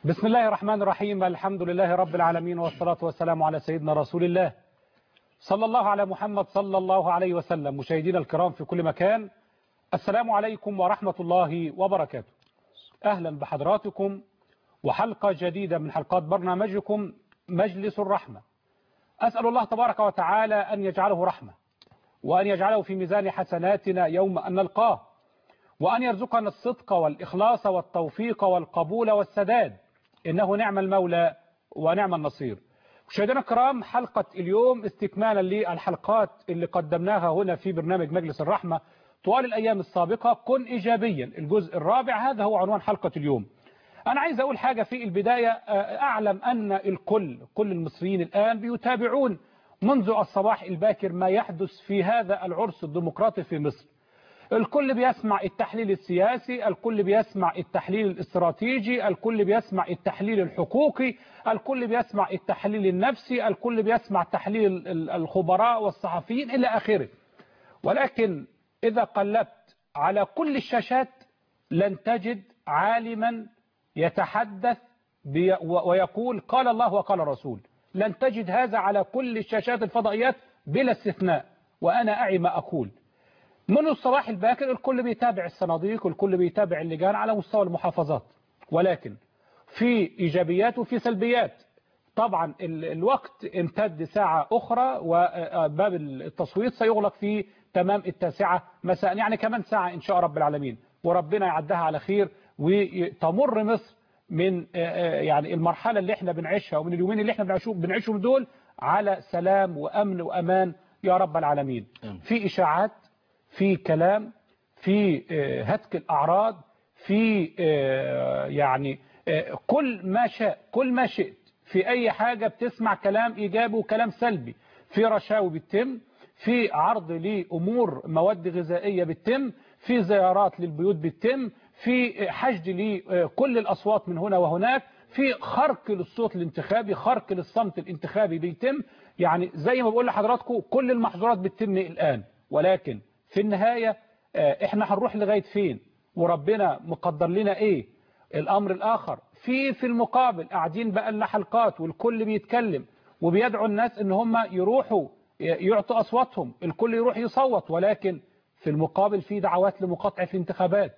بسم الله الرحمن الرحيم الحمد لله رب العالمين والصلاة والسلام على سيدنا رسول الله صلى الله على محمد صلى الله عليه وسلم مشاهدينا الكرام في كل مكان السلام عليكم ورحمة الله وبركاته أهلا بحضراتكم وحلقة جديدة من حلقات برنامجكم مجلس الرحمة أسأل الله تبارك وتعالى أن يجعله رحمة وأن يجعله في ميزان حسناتنا يوم أن نلقاه وأن يرزقنا الصدق والإخلاص والتوفيق والقبول والسداد إنه نعم المولى ونعم النصير مشاهدينا الكرام حلقة اليوم استكمالا للحلقات اللي قدمناها هنا في برنامج مجلس الرحمة طوال الأيام السابقة كن إيجابيا الجزء الرابع هذا هو عنوان حلقة اليوم أنا عايز أقول حاجة في البداية أعلم أن الكل كل المصريين الآن بيتابعون منذ الصباح الباكر ما يحدث في هذا العرس الديمقراطي في مصر الكل بيسمع التحليل السياسي الكل بيسمع التحليل الاستراتيجي الكل بيسمع التحليل الحقوقي الكل بيسمع التحليل النفسي الكل بيسمع تحليل الخبراء والصحفيين إلى آخره ولكن إذا قلبت على كل الشاشات لن تجد عالما يتحدث ويقول قال الله وقال الرسول لن تجد هذا على كل الشاشات الفضائيات بلا استثناء وأنا أعي ما أقول منذ الصباح الباكر الكل بيتابع الصناديق والكل بيتابع اللجان على مستوى المحافظات ولكن في إيجابيات وفي سلبيات طبعا الوقت امتد ساعة أخرى وباب التصويت سيغلق في تمام التاسعة مساء يعني كمان ساعة إن شاء رب العالمين وربنا يعدها على خير وتمر مصر من يعني المرحلة اللي احنا بنعيشها ومن اليومين اللي احنا بنعيشهم دول على سلام وأمن وأمان يا رب العالمين في إشاعات في كلام في هتك الأعراض في يعني كل ما شاء كل ما شئت في أي حاجة بتسمع كلام إيجابي وكلام سلبي في رشاوي بتتم في عرض لأمور مواد غذائية بتتم في زيارات للبيوت بتتم في حشد لكل الأصوات من هنا وهناك في خرق للصوت الانتخابي خرق للصمت الانتخابي بيتم يعني زي ما بقول لحضراتكم كل المحظورات بتتم الآن ولكن في النهاية احنا هنروح لغاية فين وربنا مقدر لنا ايه الامر الاخر في في المقابل قاعدين بقى لنا حلقات والكل بيتكلم وبيدعو الناس ان هم يروحوا يعطوا اصواتهم الكل يروح يصوت ولكن في المقابل في دعوات لمقاطعة الانتخابات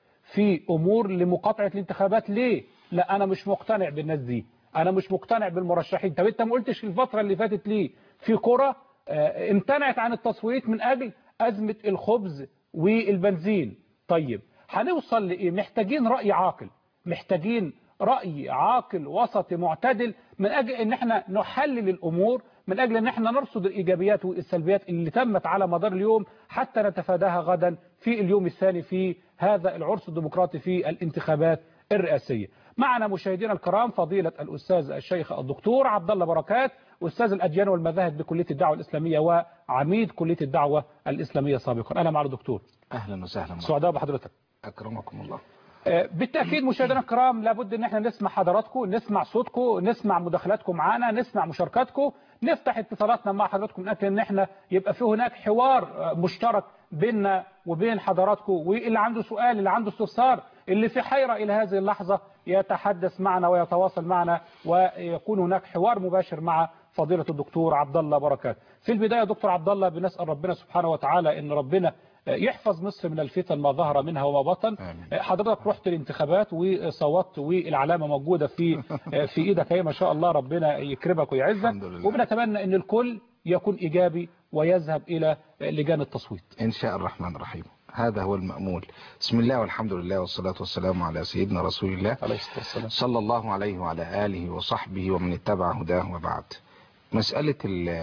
في امور لمقاطعة الانتخابات ليه لا انا مش مقتنع بالناس دي انا مش مقتنع بالمرشحين طب انت ما قلتش في الفترة اللي فاتت ليه في قرى امتنعت عن التصويت من اجل أزمة الخبز والبنزين طيب هنوصل لإيه محتاجين رأي عاقل محتاجين رأي عاقل وسط معتدل من أجل أن احنا نحلل الأمور من أجل أن احنا نرصد الإيجابيات والسلبيات اللي تمت على مدار اليوم حتى نتفاداها غدا في اليوم الثاني في هذا العرس الديمقراطي في الانتخابات الرئاسية معنا مشاهدينا الكرام فضيلة الأستاذ الشيخ الدكتور عبد الله بركات أستاذ الأديان والمذاهب بكلية الدعوة الإسلامية وعميد كلية الدعوة الإسلامية سابقا أنا مع الدكتور أهلا وسهلا سعداء بحضرتك أكرمكم الله بالتأكيد مشاهدينا الكرام لابد ان احنا نسمع حضراتكم نسمع صوتكم نسمع مداخلاتكم معنا نسمع مشاركاتكم نفتح اتصالاتنا مع حضراتكم من اجل ان احنا يبقى في هناك حوار مشترك بيننا وبين حضراتكم واللي عنده سؤال اللي عنده استفسار اللي في حيرة إلى هذه اللحظة يتحدث معنا ويتواصل معنا ويكون هناك حوار مباشر مع فضيلة الدكتور عبد الله بركات في البداية دكتور عبد الله بنسأل ربنا سبحانه وتعالى ان ربنا يحفظ مصر من الفتن ما ظهر منها وما بطن حضرتك رحت الانتخابات وصوتت والعلامة موجودة في في ايدك هي ما شاء الله ربنا يكرمك ويعزك وبنتمنى ان الكل يكون ايجابي ويذهب الى لجان التصويت ان شاء الرحمن الرحيم هذا هو المأمول بسم الله والحمد لله والصلاة والسلام على سيدنا رسول الله عليه الصلاة والسلام صلى الله عليه وعلى آله وصحبه ومن اتبع هداه وبعد مسألة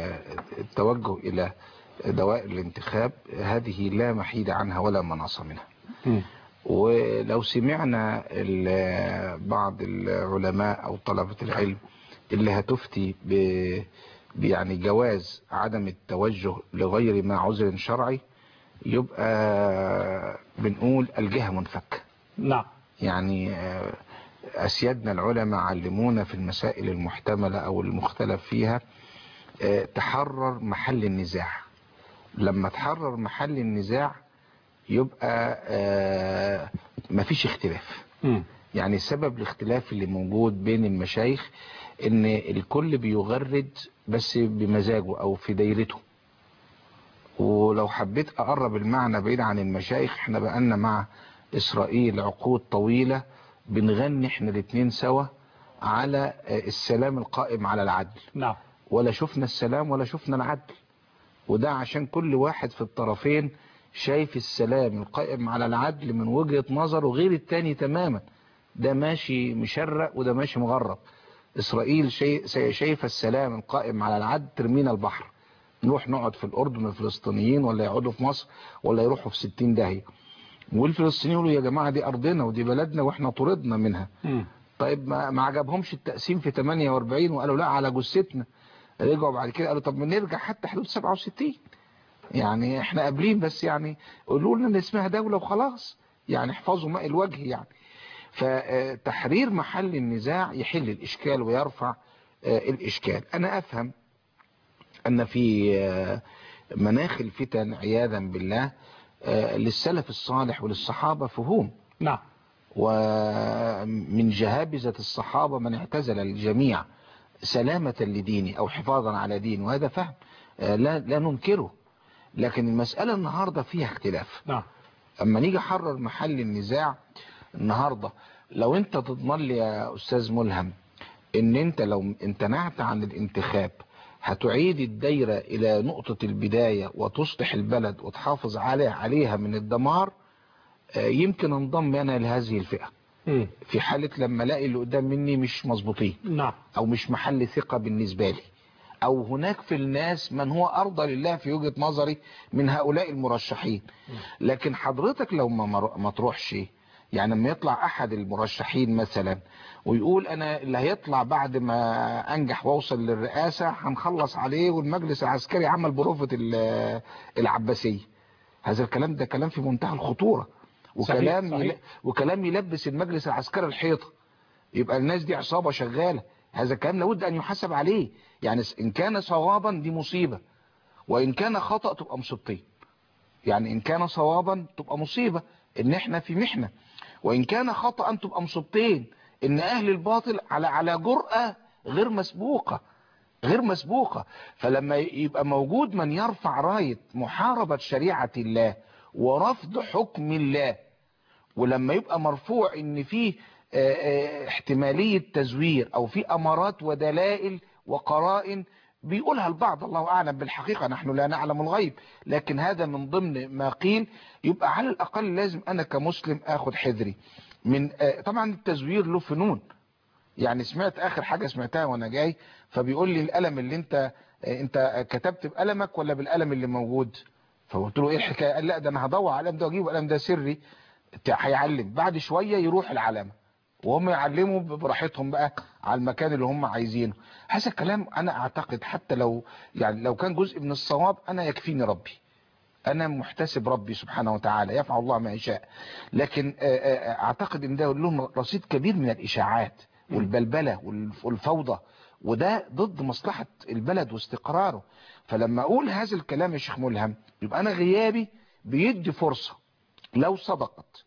التوجه إلى دوائر الانتخاب هذه لا محيد عنها ولا مناص منها م. ولو سمعنا بعض العلماء أو طلبة العلم اللي هتفتي ب يعني جواز عدم التوجه لغير ما عذر شرعي يبقى بنقول الجهة منفكة نعم يعني أسيادنا العلماء علمونا في المسائل المحتملة أو المختلف فيها تحرر محل النزاع لما تحرر محل النزاع يبقى مفيش اختلاف م. يعني سبب الاختلاف اللي موجود بين المشايخ ان الكل بيغرد بس بمزاجه او في دايرته ولو حبيت اقرب المعنى بعيد عن المشايخ احنا بقالنا مع اسرائيل عقود طويلة بنغني احنا الاتنين سوا على السلام القائم على العدل نعم ولا شفنا السلام ولا شفنا العدل وده عشان كل واحد في الطرفين شايف السلام القائم على العدل من وجهة نظره غير التاني تماما ده ماشي مشرق وده ماشي مغرب اسرائيل شاي- شايفه السلام القائم على العدل ترمينا البحر نروح نقعد في الاردن الفلسطينيين ولا يقعدوا في مصر ولا يروحوا في 60 داهيه والفلسطينيين يقولوا يا جماعه دي ارضنا ودي بلدنا واحنا طردنا منها مم. طيب ما, ما عجبهمش التقسيم في 48 وقالوا لا على جثتنا رجعوا بعد كده قالوا طب ما نرجع حتى حدود 67 يعني احنا قابلين بس يعني قولوا لنا ان اسمها دولة وخلاص يعني احفظوا ماء الوجه يعني فتحرير محل النزاع يحل الاشكال ويرفع آه، الاشكال انا افهم ان في آه، مناخ الفتن عياذا بالله آه، للسلف الصالح وللصحابة فهوم نعم ومن جهابزة الصحابة من اعتزل الجميع سلامة لدينه أو حفاظا على دينه وهذا فهم آه، لا, لا ننكره لكن المسألة النهاردة فيها اختلاف نعم أما نيجي حرر محل النزاع النهاردة لو أنت تضمن لي يا أستاذ ملهم ان انت لو امتنعت عن الانتخاب هتعيد الدايرة الى نقطة البداية وتصلح البلد وتحافظ عليه عليها من الدمار آه، يمكن انضم انا لهذه الفئة مم. في حالة لما الاقي اللي قدام مني مش مظبوطين نعم او مش محل ثقة بالنسبة لي او هناك في الناس من هو ارضى لله في وجهة نظري من هؤلاء المرشحين لكن حضرتك لو ما مر- ما تروحش يعني لما يطلع احد المرشحين مثلا ويقول انا اللي هيطلع بعد ما انجح واوصل للرئاسة هنخلص عليه والمجلس العسكري عمل بروفة ال- العباسية هذا الكلام ده كلام في منتهى الخطورة وكلام صحيح. يل- وكلام يلبس المجلس العسكري الحيطة يبقى الناس دي عصابة شغالة هذا الكلام لابد أن يحاسب عليه يعني إن كان صوابا دي مصيبة وإن كان خطأ تبقى مصيبتين يعني إن كان صوابا تبقى مصيبة إن إحنا في محنة وإن كان خطأ تبقى مصيبتين إن أهل الباطل على على جرأة غير مسبوقة غير مسبوقة فلما يبقى موجود من يرفع راية محاربة شريعة الله ورفض حكم الله ولما يبقى مرفوع ان في آه، آه، احتمالية تزوير او في امارات ودلائل وقرائن بيقولها البعض الله اعلم بالحقيقة نحن لا نعلم الغيب لكن هذا من ضمن ما قيل يبقى على الاقل لازم انا كمسلم اخد حذري من آه، طبعا التزوير له فنون يعني سمعت اخر حاجة سمعتها وانا جاي فبيقول لي القلم اللي انت آه، انت كتبت بقلمك ولا بالقلم اللي موجود فقلت له ايه الحكايه قال لا ده انا هدور على القلم ده واجيب القلم ده سري بتاع- هيعلم بعد شويه يروح العلامه وهم يعلموا براحتهم بقى على المكان اللي هم عايزينه هذا الكلام انا اعتقد حتى لو يعني لو كان جزء من الصواب انا يكفيني ربي انا محتسب ربي سبحانه وتعالى يفعل الله ما يشاء لكن آه، آه، اعتقد ان ده لهم رصيد كبير من الاشاعات والبلبله والف- والفوضى وده ضد مصلحه البلد واستقراره فلما اقول هذا الكلام يا شيخ ملهم يبقى انا غيابي بيدي فرصه لو صدقت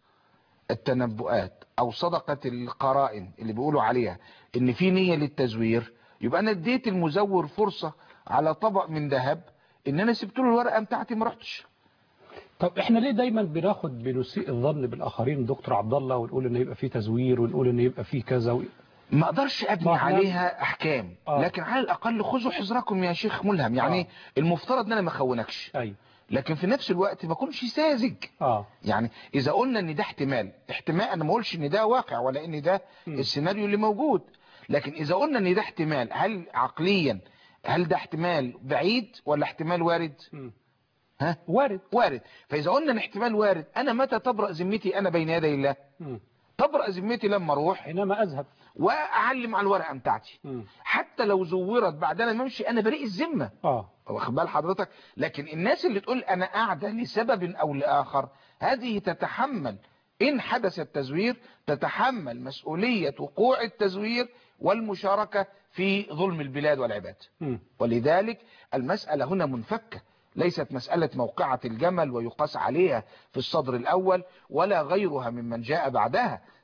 التنبؤات او صدقت القرائن اللي بيقولوا عليها ان في نية للتزوير يبقى انا اديت المزور فرصة على طبق من ذهب ان انا سبت له الورقة بتاعتي ما رحتش طب احنا ليه دايما بناخد بنسيء الظن بالاخرين دكتور عبد الله ونقول ان يبقى فيه تزوير ونقول ان يبقى فيه كذا و... ما اقدرش ابني ما احنا- عليها احكام آه. لكن على الاقل خذوا حذركم يا شيخ ملهم يعني آه. المفترض ان انا ما اخونكش ايوه لكن في نفس الوقت ما اكونش ساذج اه يعني اذا قلنا ان ده احتمال احتمال انا ما اقولش ان ده واقع ولا ان ده م. السيناريو اللي موجود لكن اذا قلنا ان ده احتمال هل عقليا هل ده احتمال بعيد ولا احتمال وارد مم. ها وارد وارد فاذا قلنا ان احتمال وارد انا متى تبرأ ذمتي انا بين يدي الله مم. تبرأ ذمتي لما اروح حينما اذهب واعلم على الورقه بتاعتي مم. حتى لو زورت بعد انا ما امشي انا بريء الذمه اه واخد بال حضرتك لكن الناس اللي تقول انا قاعده لسبب او لاخر هذه تتحمل ان حدث التزوير تتحمل مسؤوليه وقوع التزوير والمشاركه في ظلم البلاد والعباد مم. ولذلك المساله هنا منفكه ليست مسألة موقعة الجمل ويقاس عليها في الصدر الأول ولا غيرها ممن جاء بعدها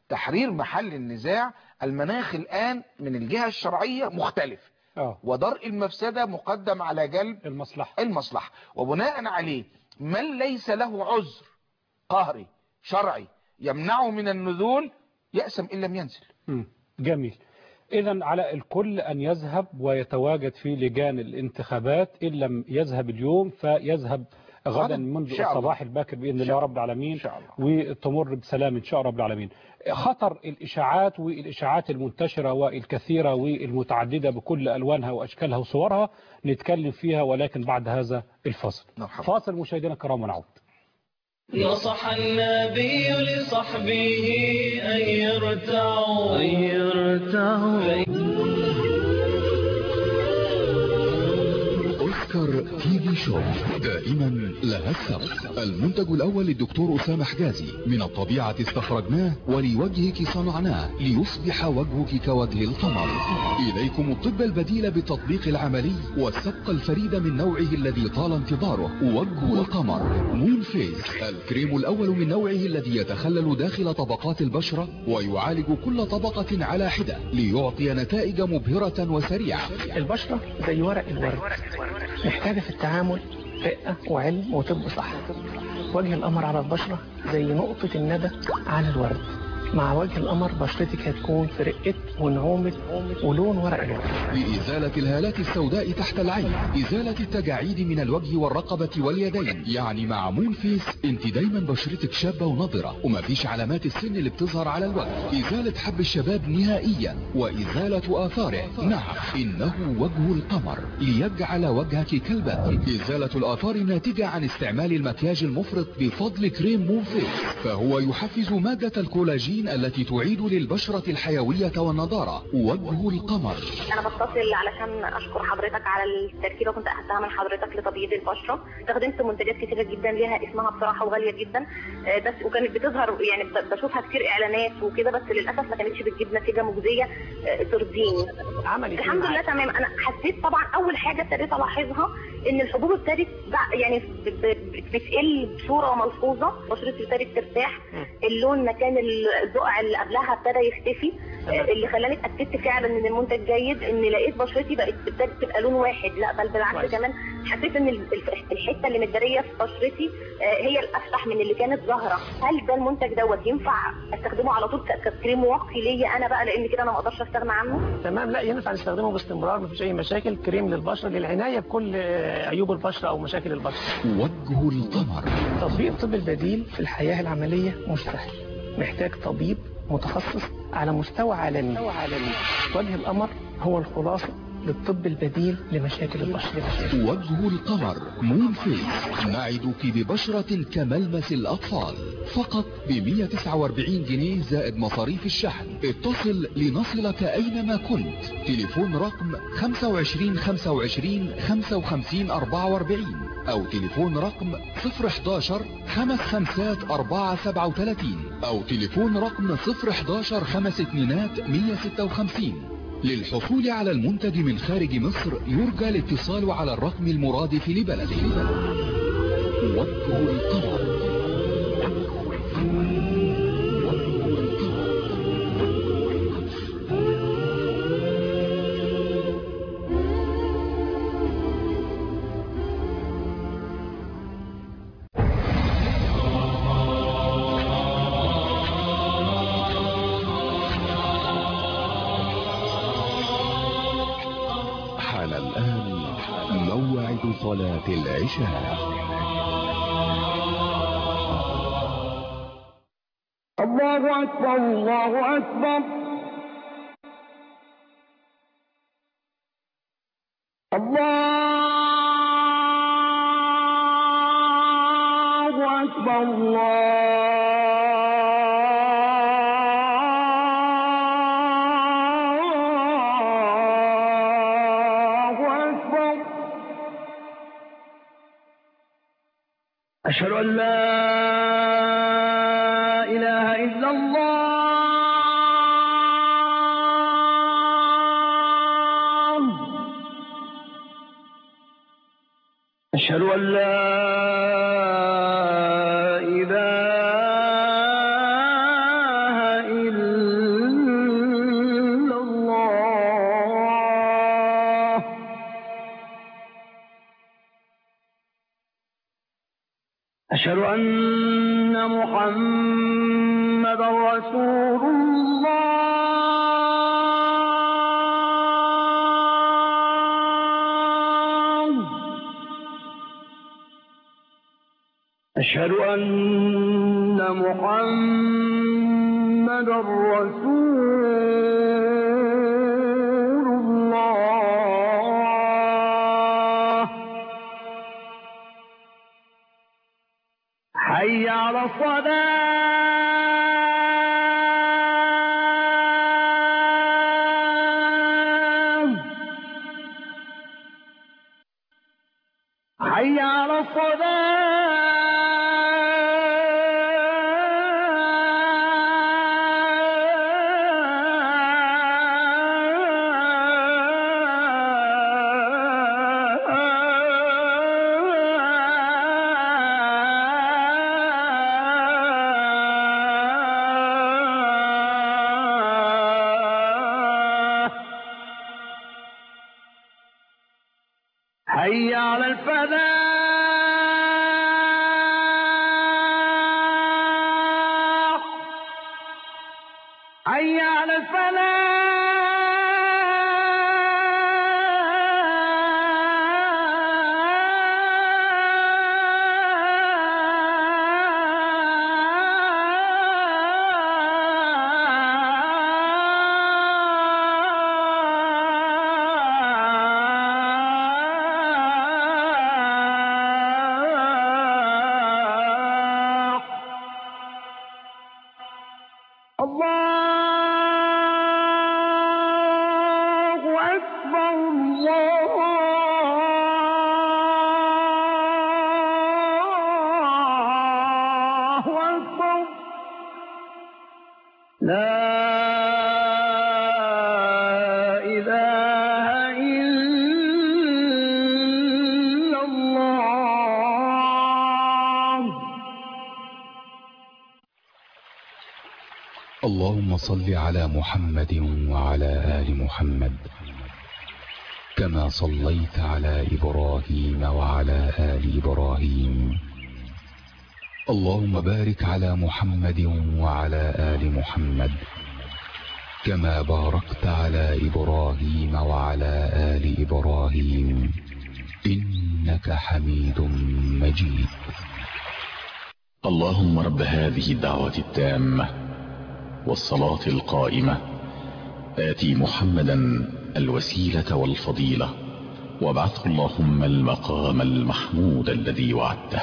تحرير محل النزاع المناخ الآن من الجهة الشرعية مختلف اه ودرء المفسدة مقدم على جلب المصلحة المصلحة وبناء عليه من ليس له عذر قهري شرعي يمنعه من النزول يأسم إن لم ينزل مم. جميل إذا على الكل أن يذهب ويتواجد في لجان الانتخابات إن لم يذهب اليوم فيذهب غدا غداً. منذ إن شاء الله. الصباح الباكر بإذن الله رب العالمين إن شاء الله. وتمر بسلام إن شاء رب العالمين خطر الإشاعات والإشاعات المنتشرة والكثيرة والمتعددة بكل ألوانها وأشكالها وصورها نتكلم فيها ولكن بعد هذا الفاصل مرحبا. فاصل مشاهدينا الكرام ونعود نصح النبي لصحبه أن يرتعوا أن يرتعوا اوسكار تي في شو دائما لها السبق المنتج الاول للدكتور اسامه حجازي من الطبيعه استخرجناه ولوجهك صنعناه ليصبح وجهك كوجه القمر اليكم الطب البديل بالتطبيق العملي والسبق الفريد من نوعه الذي طال انتظاره وجه القمر مون فيس الكريم الاول من نوعه الذي يتخلل داخل طبقات البشره ويعالج كل طبقه على حده ليعطي نتائج مبهره وسريعه البشرة زي ورق الورد محتاجة في التعامل رقة وعلم وطب صح وجه القمر على البشرة زي نقطة الندى على الورد مع وجه القمر بشرتك هتكون في رقة ونعومة ولون ورق الورد لإزالة الهالات السوداء تحت العين إزالة التجاعيد من الوجه والرقبة واليدين يعني مع مون فيس انت دايما بشرتك شابة ونضرة ومفيش علامات السن اللي بتظهر على الوجه إزالة حب الشباب نهائيا وإزالة آثاره نعم إنه وجه القمر ليجعل وجهك كالبدر إزالة الآثار الناتجة عن استعمال المكياج المفرط بفضل كريم مون فيس فهو يحفز مادة الكولاجين التي تعيد للبشرة الحيوية والنضارة وجه القمر انا بتصل علشان اشكر حضرتك على التركيبه كنت اخدتها من حضرتك لتبييض البشره استخدمت منتجات كتيره جدا ليها اسمها بصراحه وغاليه جدا آه، بس وكانت بتظهر يعني ب- بشوفها كتير اعلانات وكده بس للاسف ما كانتش بتجيب نتيجه مجزيه آه، ترضيني عملت إيه الحمد لله معاك؟ تمام انا حسيت طبعا اول حاجه ابتديت الاحظها ان الحبوب ابتدت بع- يعني ب- ب- بتقل بصوره ملحوظه بشرتي ابتدت ترتاح اللون مكان البقع اللي قبلها ابتدى يختفي تمام. اللي خلاني اتاكدت فعلا ان المنتج جيد ان لقيت بشرتي بقت ابتدت تبقى لون واحد لا بل بالعكس كويس. كمان حسيت ان ال- الف- الحته اللي متداريه في بشرتي آه، هي الافتح من اللي كانت ظاهره هل ده المنتج دوت ينفع استخدمه على طول ك- ككريم واقي ليا انا بقى لان كده انا ما اقدرش استغنى عنه تمام لا ينفع نستخدمه باستمرار مفيش أي مشاكل كريم للبشرة للعناية بكل آه، عيوب البشرة أو مشاكل البشرة وجه القمر تطبيق الطب البديل في الحياة العملية مش سهل محتاج طبيب متخصص على مستوى عالمي وجه القمر هو الخلاصة للطب البديل لمشاكل البشرة وجه القمر مون فيس نعدك ببشرة كملمس الأطفال فقط ب 149 جنيه زائد مصاريف الشحن اتصل لنصلك أينما كنت تليفون رقم 25 25 55 44 أو تليفون رقم 011 خمس خمسات 4 37 أو تليفون رقم 011 خمس اتنينات 156 للحصول على المنتج من خارج مصر يرجى الاتصال على الرقم المرادف لبلده وجه القمر حان الآن موعد صلاة العشاء الله أكبر الله أكبر الله أكبر الله أكبر أشهد أن لا إله إلا الله أشهد أن لا إله إلا أشهد أن محمد رسول الله أشهد أن محمد رسول الله حي على الصلاة حي على الصلاة حي على الفلاح حي على الفلاح الله أكبر الله أكبر لا إله إلا الله اللهم صل على محمد وعلى آل محمد كما صليت على إبراهيم وعلى آل إبراهيم اللهم بارك على محمد وعلى آل محمد كما باركت على إبراهيم وعلى آل إبراهيم إنك حميد مجيد اللهم رب هذه الدعوة التامة والصلاة القائمة آتي محمدا الوسيلة والفضيلة وابعثه اللهم المقام المحمود الذي وعدته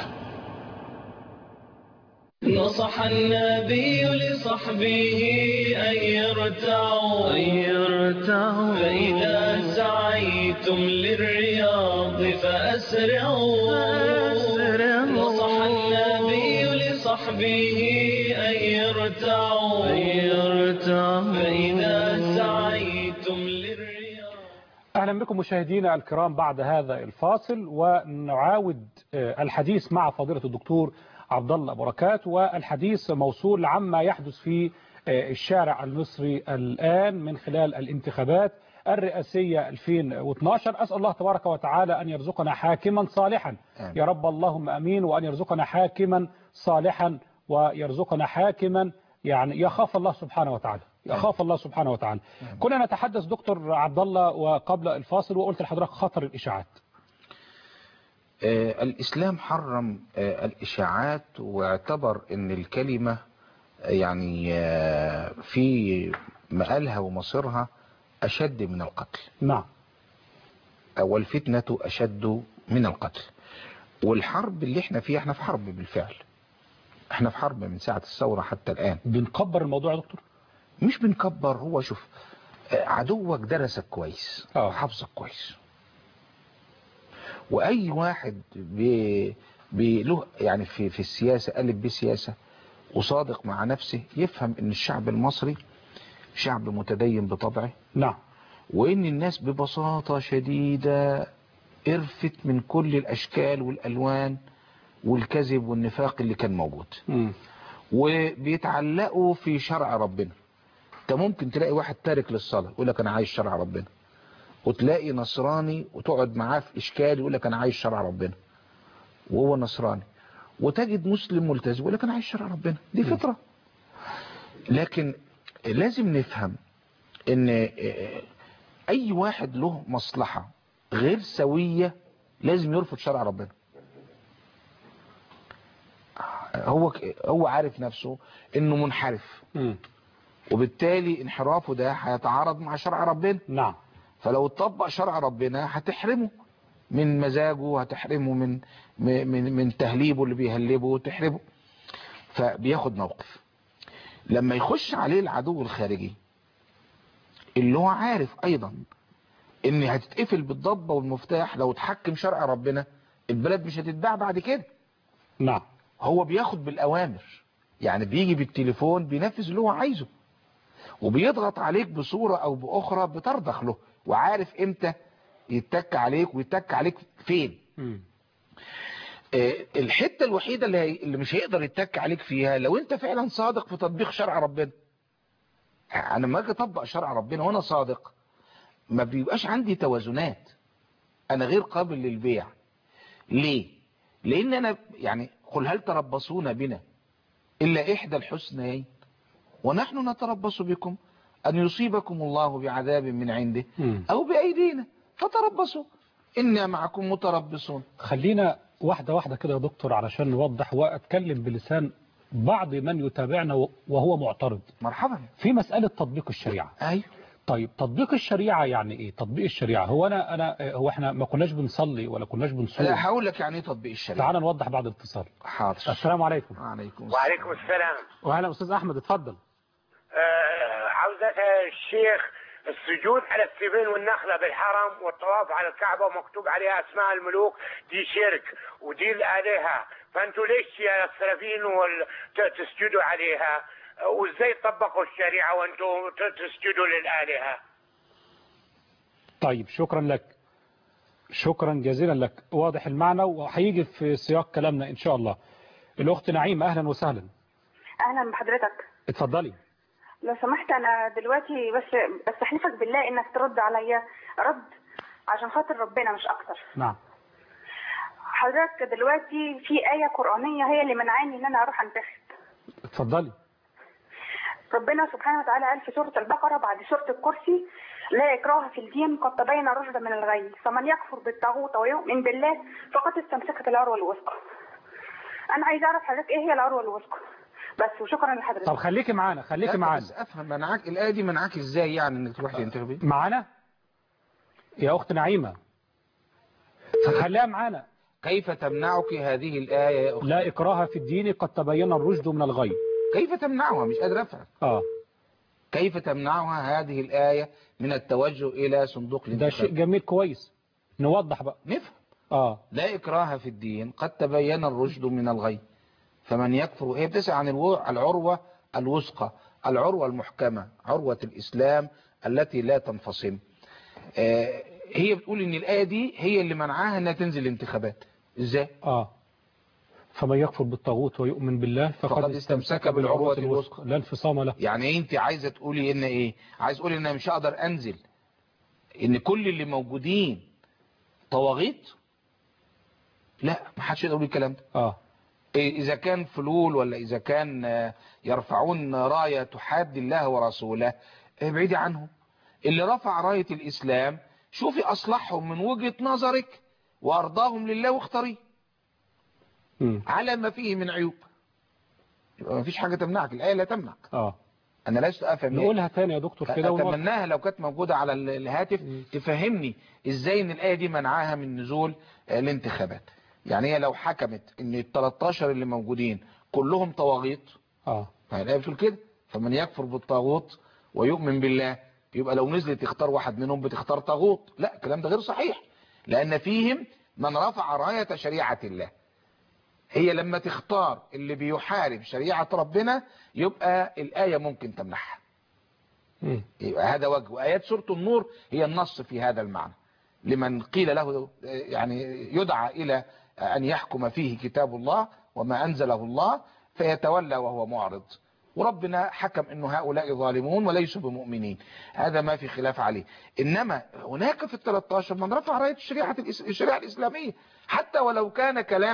نصح النبي لصحبه أن يرتعوا أن يرتعوا فإذا سعيتم للرياض فأسرعوا نصح النبي لصحبه أن يرتعوا أن يرتعوا فإذا سعيتم للرياض أهلا بكم مشاهدينا الكرام بعد هذا الفاصل ونعاود آه، الحديث مع فضيلة الدكتور عبد الله بركات والحديث موصول عما يحدث في آه، الشارع المصري الآن من خلال الانتخابات الرئاسية 2012 أسأل الله تبارك وتعالى أن يرزقنا حاكما صالحا آمين. يا رب اللهم أمين وأن يرزقنا حاكما صالحا ويرزقنا حاكما يعني يخاف الله سبحانه وتعالى يخاف الله سبحانه وتعالى كنا نتحدث دكتور عبد الله وقبل الفاصل وقلت لحضرتك خطر الإشاعات آه، الإسلام حرم آه، الإشاعات واعتبر أن الكلمة آه، يعني آه، في مآلها ومصيرها أشد من القتل نعم والفتنة أشد من القتل والحرب اللي احنا فيها احنا في حرب بالفعل احنا في حرب من ساعة الثورة حتى الآن بنكبر الموضوع يا دكتور مش بنكبر هو شوف آه، عدوك درسك كويس آه. وحافظك كويس واي واحد بي بي له يعني في في السياسه قلب بسياسه وصادق مع نفسه يفهم ان الشعب المصري شعب متدين بطبعه نعم وان الناس ببساطه شديده قرفت من كل الاشكال والالوان والكذب والنفاق اللي كان موجود مم. وبيتعلقوا في شرع ربنا انت ممكن تلاقي واحد تارك للصلاة يقول لك انا عايز شرع ربنا وتلاقي نصراني وتقعد معاه في اشكال يقول لك انا عايز شرع ربنا وهو نصراني وتجد مسلم ملتزم يقول لك انا عايز شرع ربنا دي فطره لكن لازم نفهم ان اي واحد له مصلحه غير سويه لازم يرفض شرع ربنا هو هو عارف نفسه انه منحرف مم. وبالتالي انحرافه ده هيتعارض مع شرع ربنا نعم فلو اتطبق شرع ربنا هتحرمه من مزاجه هتحرمه من من من تهليبه اللي بيهلبه تحرمه فبياخد موقف لما يخش عليه العدو الخارجي اللي هو عارف ايضا ان هتتقفل بالضبه والمفتاح لو اتحكم شرع ربنا البلد مش هتتباع بعد كده نعم هو بياخد بالاوامر يعني بيجي بالتليفون بينفذ اللي هو عايزه وبيضغط عليك بصورة او باخرى بترضخ له وعارف امتى يتك عليك ويتك عليك فين مم. آه، الحتة الوحيدة اللي, هي اللي مش هيقدر يتك عليك فيها لو انت فعلا صادق في تطبيق شرع ربنا انا لما اجي اطبق شرع ربنا وانا صادق ما بيبقاش عندي توازنات انا غير قابل للبيع ليه لان انا يعني قل هل تربصون بنا الا احدى الحسنيين ونحن نتربص بكم ان يصيبكم الله بعذاب من عنده مم. او بايدينا فتربصوا انا معكم متربصون خلينا واحدة واحدة كده يا دكتور علشان نوضح وأتكلم بلسان بعض من يتابعنا وهو معترض مرحبا في مسألة تطبيق الشريعة ايوه طيب تطبيق الشريعة يعني ايه تطبيق الشريعة هو أنا أنا هو إحنا ما كناش بنصلي ولا كناش بنصوم لا هقول لك يعني ايه تطبيق الشريعه تعال نوضح بعد الاتصال حاضر السلام عليكم وعليكم السلام وعليكم السلام وأهلا أستاذ أحمد اتفضل آه عاوز اسال الشيخ السجود على السبيل والنخله بالحرم والطواف على الكعبه ومكتوب عليها اسماء الملوك دي شرك ودي الالهه فانتوا ليش يا السلفيين وال- ت- تسجدوا عليها آه، وازاي طبقوا الشريعه وانتوا ت- تسجدوا للالهه طيب شكرا لك شكرا جزيلا لك واضح المعنى وهيجي في سياق كلامنا إن شاء الله الأخت نعيمة أهلا وسهلا اهلا بحضرتك اتفضلي لو سمحت انا دلوقتي بس بستحلفك بالله انك ترد عليا رد عشان خاطر ربنا مش اكتر نعم حضرتك دلوقتي في آية قرآنية هي اللي منعاني ان انا اروح انتخب اتفضلي ربنا سبحانه وتعالى قال في سورة البقرة بعد سورة الكرسي لا إكراه في الدين قد تبين الرشد من الغي فمن يكفر بالطاغوت ويؤمن بالله فقد استمسكت العروة الوثقى أنا عايز أعرف حضرتك إيه هي العروة الوثقى بس وشكرا لحضرتك طب خليكي معانا خليكي لا، معانا بس افهم منعك الايه دي منعك ازاي يعني انك تروح تنتخبي معانا يا أخت نعيمة خليها معانا كيف تمنعك هذه الايه يا اخي لا إكراه في الدين قد تبين الرشد من الغي كيف تمنعها مش قادر افهم اه كيف تمنعها هذه الايه من التوجه الى صندوق ده الانتخاب شيء جميل كويس نوضح بقى نفهم اه لا إكراه في الدين قد تبين الرشد من الغي فمن يكفر هي بتسعى عن الو- العروة الوثقى العروة المحكمة عروة الإسلام التي لا تنفصم آه، هي بتقول إن الآية دي هي اللي منعاها إنها تنزل الانتخابات إزاي؟ اه فمن يكفر بالطاغوت ويؤمن بالله فقد, فقد استمسك بالعروة الوثقى. لا انفصام له يعني أنت عايزة تقولي إن إيه؟ عايز تقولي إن أنا مش هقدر أنزل إن كل اللي موجودين طواغيت؟ لا ما حدش يقدر يقول الكلام ده اه إذا كان فلول ولا إذا كان آه، يرفعون راية تحاد الله ورسوله ابعدي عنهم اللي رفع راية الإسلام شوفي أصلحهم من وجهة نظرك وأرضاهم لله واختاريه مم. على ما فيه من عيوب يبقى ما فيش حاجة تمنعك الآية لا تمنعك اه أنا لست أفهم نقولها تاني يا دكتور كده ونوضح. أتمناها لو كانت موجودة على ال- الهاتف تفهمني إزاي إن الآية دي منعاها من نزول آه، الانتخابات يعني هي لو حكمت إن ال 13 اللي موجودين كلهم طواغيت اه الآية بتقول كده فمن يكفر بالطاغوت ويؤمن بالله يبقى لو نزلت تختار واحد منهم بتختار طاغوت لا الكلام ده غير صحيح لأن فيهم من رفع راية شريعة الله هي لما تختار اللي بيحارب شريعة ربنا يبقى الآية ممكن تمنعها مم. يبقى هذا وجه وآيات سورة النور هي النص في هذا المعنى لمن قيل له يعني يدعى إلى أن يحكم فيه كتاب الله وما أنزله الله فيتولى وهو معرض وربنا حكم أن هؤلاء ظالمون وليسوا بمؤمنين هذا ما في خلاف عليه إنما هناك في الثلاث عشر من رفع راية الشريعة, الإس- الشريعة الإسلامية حتى ولو كان كلاما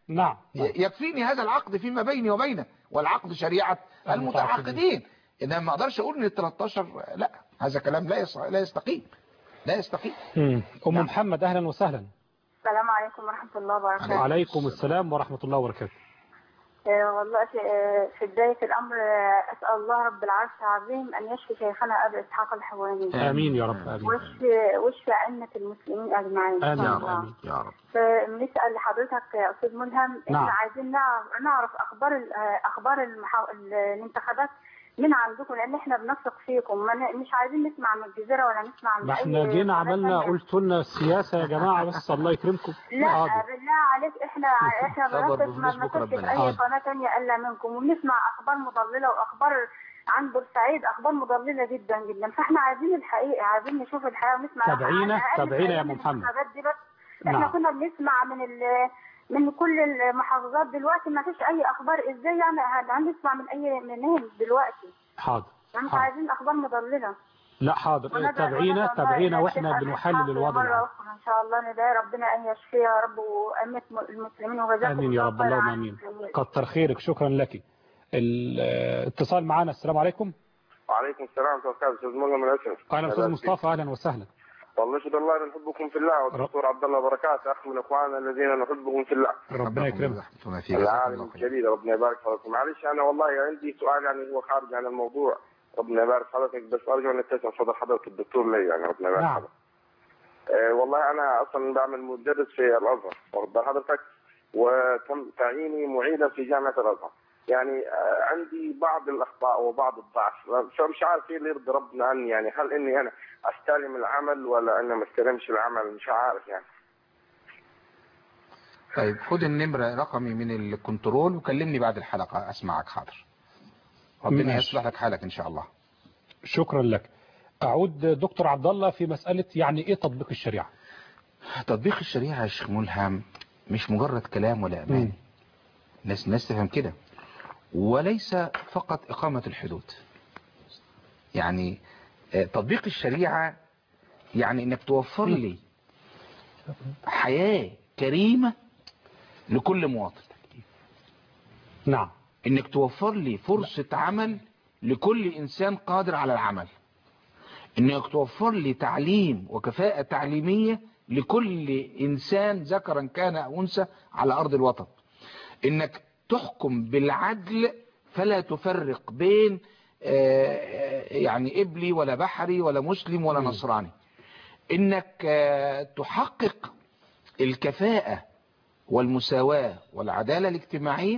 نعم ي- يكفيني هذا العقد فيما بيني وبينه والعقد شريعة المتعاقدين إذا ما أقدرش أقول إن ال 13 لا هذا كلام لا يص- لا يستقيم لا يستقيم مم. أم محمد أهلا وسهلا السلام عليكم ورحمة الله وبركاته وعليكم السلام ورحمة الله وبركاته آه، والله في, آه، في بداية الأمر آه، أسأل الله رب العرش العظيم أن يشفي شيخنا أبي إسحاق الحواني آمين يا رب آمين ويشفي ويشفي أئمة المسلمين أجمعين إن شاء آمين الله. آمين يا رب فبنسأل لحضرتك يا أستاذ ملهم إحنا نعم. عايزين نعرف, نعرف أخبار ال- آه، أخبار المحا... الانتخابات من عندكم لأن إحنا بنثق فيكم ما ن- مش عايزين نسمع من الجزيرة ولا نسمع من ما أي احنا جينا قناة عملنا تانية. قلت لنا السياسة يا جماعة بس الله يكرمكم لا حاضر. بالله عليك احنا احنا خبر بنثق ما بفلوس بكرة بنثقش في ربنا. اي حاضر. قناه تانية الا منكم وبنسمع اخبار مضلله واخبار عن بورسعيد اخبار مضلله جدا جدا فاحنا عايزين الحقيقه عايزين نشوف الحقيقه ونسمع تابعينا- عن أقل تابعينا يا شيء من محمد. الانتخابات دي بس احنا نعم. كنا بنسمع من ال من كل المحافظات دلوقتي ما فيش اي اخبار ازاي يعني هن- هنسمع من اي منين دلوقتي حاضر يعني مش حاضر. عايزين اخبار مضلله لا حاضر وندعو- تابعينا وندعو الله تابعينا إلى واحنا الشيخ بنحلل الحافظ الوضع مرة العام. أخرى إن شاء الله ندعي ربنا أن يشفي يا رب وأئمة المسلمين وجزاكم امين يا الله رب خير اللهم عن امين المسلمين. كتر خيرك شكرا لك الاتصال معنا السلام عليكم وعليكم السلام ورحمة الله وبركاته أستاذ ملهم الأسرف اهلا استاذ مصطفى اهلا وسهلا والله أشهد الله أن نحبكم في الله والدكتور عبد الله بركات أخ من إخواننا الذين نحبهم في الله ربنا يكرمك رحمتنا فيك جزاكم العالم الله خير الجليل ربنا يبارك حضرتك معلش أنا والله عندي سؤال يعني هو خارج عن الموضوع ربنا يبارك حضرتك بس أرجو أن تسمع صدر حضرتك الدكتور لي يعني ربنا يبارك نعم. حضرتك آه والله أنا أصلا بعمل مدرس في الأزهر واخد بال حضرتك وتم تعييني معيدا في جامعة الأزهر يعني آه، عندي بعض الأخطاء وبعض الضعف فمش عارف ايه اللي يرضي ربنا عني يعني هل إني أنا أستلم العمل ولا أنا ما استلمش العمل مش عارف يعني طيب خد النمرة رقمي من الكنترول وكلمني بعد الحلقة اسمعك حاضر ربنا ماشي. يصلح لك حالك ان شاء الله شكرا لك اعود دكتور عبد الله في مسألة يعني ايه تطبيق الشريعة تطبيق الشريعة يا شيخ ملهم مش مجرد كلام ولا أمان الناس الناس تفهم كده وليس فقط إقامة الحدود يعني آه، تطبيق الشريعة يعني إنك توفر لي حياة كريمة لكل مواطن نعم إنك توفر لي فرصة عمل لكل إنسان قادر على العمل إنك توفر لي تعليم وكفاءة تعليمية لكل إنسان ذكرا كان أو أنثى على أرض الوطن إنك تحكم بالعدل فلا تفرق بين آه، يعني إبلي ولا بحري ولا مسلم ولا نصراني إنك آه، تحقق الكفاءة والمساواة والعدالة الاجتماعية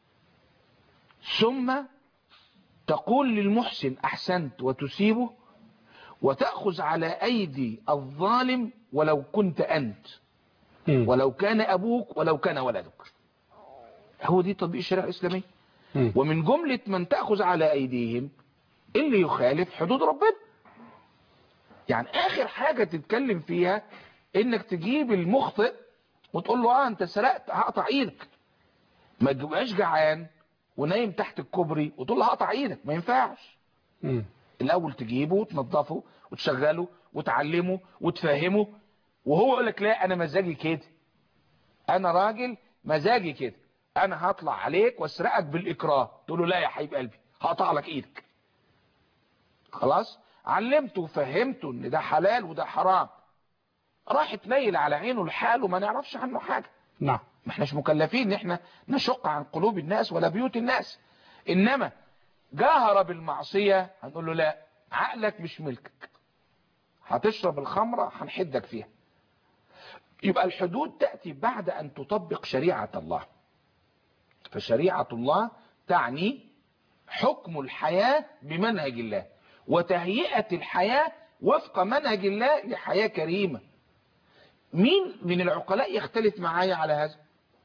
ثم تقول للمحسن أحسنت وتسيبه وتأخذ على أيدي الظالم ولو كنت أنت ولو كان أبوك ولو كان ولدك هو دي تطبيق الشريعة الإسلامية ومن جملة من تأخذ على أيديهم اللي يخالف حدود ربنا يعني آخر حاجة تتكلم فيها إنك تجيب المخطئ وتقول له آه أنت سرقت هقطع إيدك ما تبقاش جعان ونايم تحت الكوبري وتقول له هقطع إيدك ما ينفعش الأول تجيبه وتنظفه وتشغله وتعلمه وتفهمه وهو يقول لك لا أنا مزاجي كده أنا راجل مزاجي كده أنا هطلع عليك واسرقك بالإكراه تقول له لا يا حبيب قلبي هقطع لك إيدك خلاص علمته وفهمته ان ده حلال وده حرام راح تنيل على عينه الحال وما نعرفش عنه حاجة نعم ما احناش مكلفين ان احنا نشق عن قلوب الناس ولا بيوت الناس انما جاهر بالمعصية هنقول له لا عقلك مش ملكك هتشرب الخمرة هنحدك فيها يبقى الحدود تأتي بعد ان تطبق شريعة الله فشريعة الله تعني حكم الحياة بمنهج الله وتهيئة الحياة وفق منهج الله لحياة كريمة مين من العقلاء يختلف معايا على هذا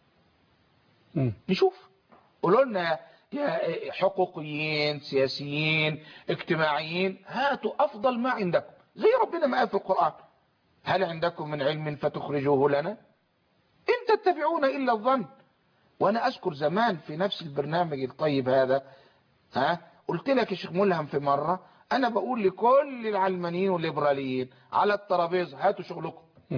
نشوف قولوا لنا يا حقوقيين سياسيين اجتماعيين هاتوا افضل ما عندكم زي ربنا ما قال في القرآن هل عندكم من علم فتخرجوه لنا ان تتبعون الا الظن وانا اذكر زمان في نفس البرنامج الطيب هذا ها قلت لك يا شيخ ملهم في مرة انا بقول لكل العلمانيين والليبراليين على الترابيزه هاتوا شغلكم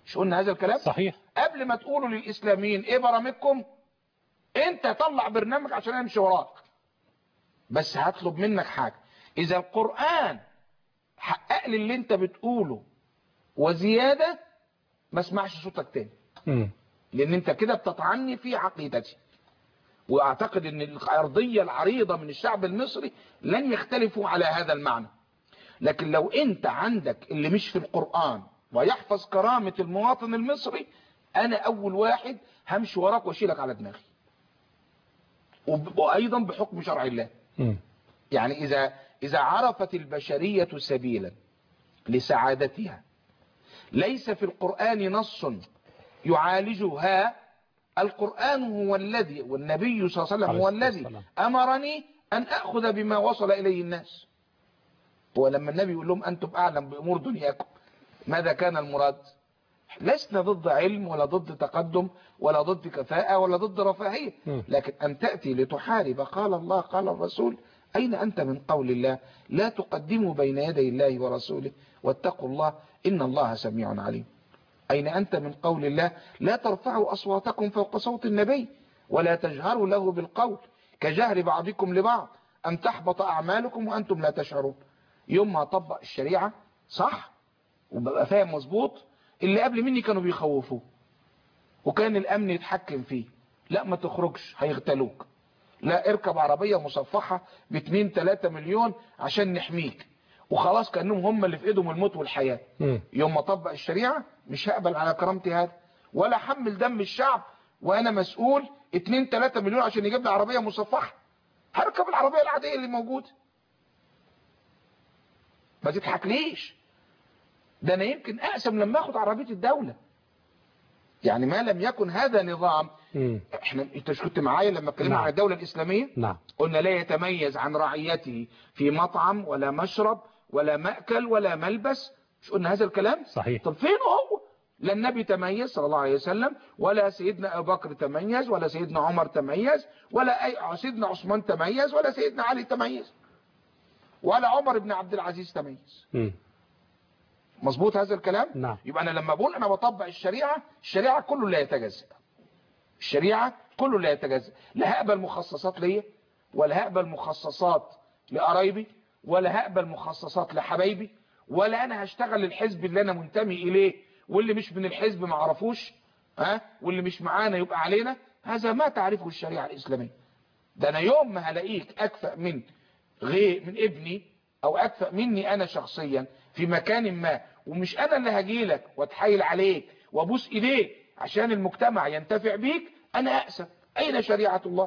مش قلنا هذا الكلام صحيح قبل ما تقولوا للاسلاميين ايه برامجكم انت طلع برنامج عشان امشي وراك بس هطلب منك حاجة اذا القرآن حقق لي اللي انت بتقوله وزيادة ما اسمعش صوتك تاني مم. لان انت كده بتطعني في عقيدتي واعتقد ان الارضية العريضة من الشعب المصري لن يختلفوا على هذا المعنى لكن لو انت عندك اللي مش في القرآن ويحفظ كرامة المواطن المصري انا اول واحد همشي وراك واشيلك على دماغي وب- وايضا بحكم شرع الله مم. يعني اذا اذا عرفت البشرية سبيلا لسعادتها ليس في القرآن نص يعالجها القرآن هو الذي والنبي صلى الله عليه وسلم عليه هو الصلاة الذي والسلام. أمرني أن أخذ بما وصل إليه الناس هو لما النبي يقول لهم أنتم أعلم بأمور دنياكم ماذا كان المراد لسنا ضد علم ولا ضد تقدم ولا ضد كفاءة ولا ضد رفاهية مم. لكن أن تأتي لتحارب قال الله قال الرسول أين أنت من قول الله لا تقدموا بين يدي الله ورسوله واتقوا الله إن الله سميع عليم أين أنت من قول الله لا ترفعوا أصواتكم فوق صوت النبي ولا تجهروا له بالقول كجهر بعضكم لبعض أن تحبط أعمالكم وأنتم لا تشعرون يوم ما طبق الشريعة صح وببقى فاهم مظبوط اللي قبل مني كانوا بيخوفوه وكان الأمن يتحكم فيه لا ما تخرجش هيغتالوك لا اركب عربية مصفحة ب 2 3 مليون عشان نحميك وخلاص كأنهم هم اللي في ايدهم الموت والحياة مم. يوم ما طبق الشريعة مش هقبل على كرامتي هذا ولا حمل دم الشعب وانا مسؤول 2 3 مليون عشان يجيب لي عربية مصفحة هركب العربية العادية اللي موجودة ما تضحكليش ده انا يمكن اقسم لما اخد عربية الدولة يعني ما لم يكن هذا نظام مم. احنا انت مش كنت معايا لما اتكلمنا نعم. عن الدولة الاسلامية نعم قلنا لا يتميز عن رعيته في مطعم ولا مشرب ولا مأكل ولا ملبس مش قلنا هذا الكلام صحيح طب فين هو لا النبي تميز صلى الله عليه وسلم ولا سيدنا ابو بكر تميز ولا سيدنا عمر تميز ولا أي سيدنا عثمان تميز ولا سيدنا علي تميز ولا عمر بن عبد العزيز تميز مم. مظبوط هذا الكلام نعم يبقى انا لما بقول انا بطبق الشريعة الشريعة كله لا يتجزأ الشريعة كله لا يتجزأ لا هقبل مخصصات ليا ولا هقبل مخصصات لقرايبي ولا هقبل مخصصات لحبايبي ولا انا هشتغل الحزب اللي انا منتمي اليه واللي مش من الحزب ما عرفوش ها واللي مش معانا يبقى علينا هذا ما تعرفه الشريعة الاسلامية ده انا يوم ما هلاقيك اكفأ من غير من ابني او اكفأ مني انا شخصيا في مكان ما ومش انا اللي هجيلك واتحايل عليك وابوس ايديك عشان المجتمع ينتفع بيك انا اقسم اين شريعة الله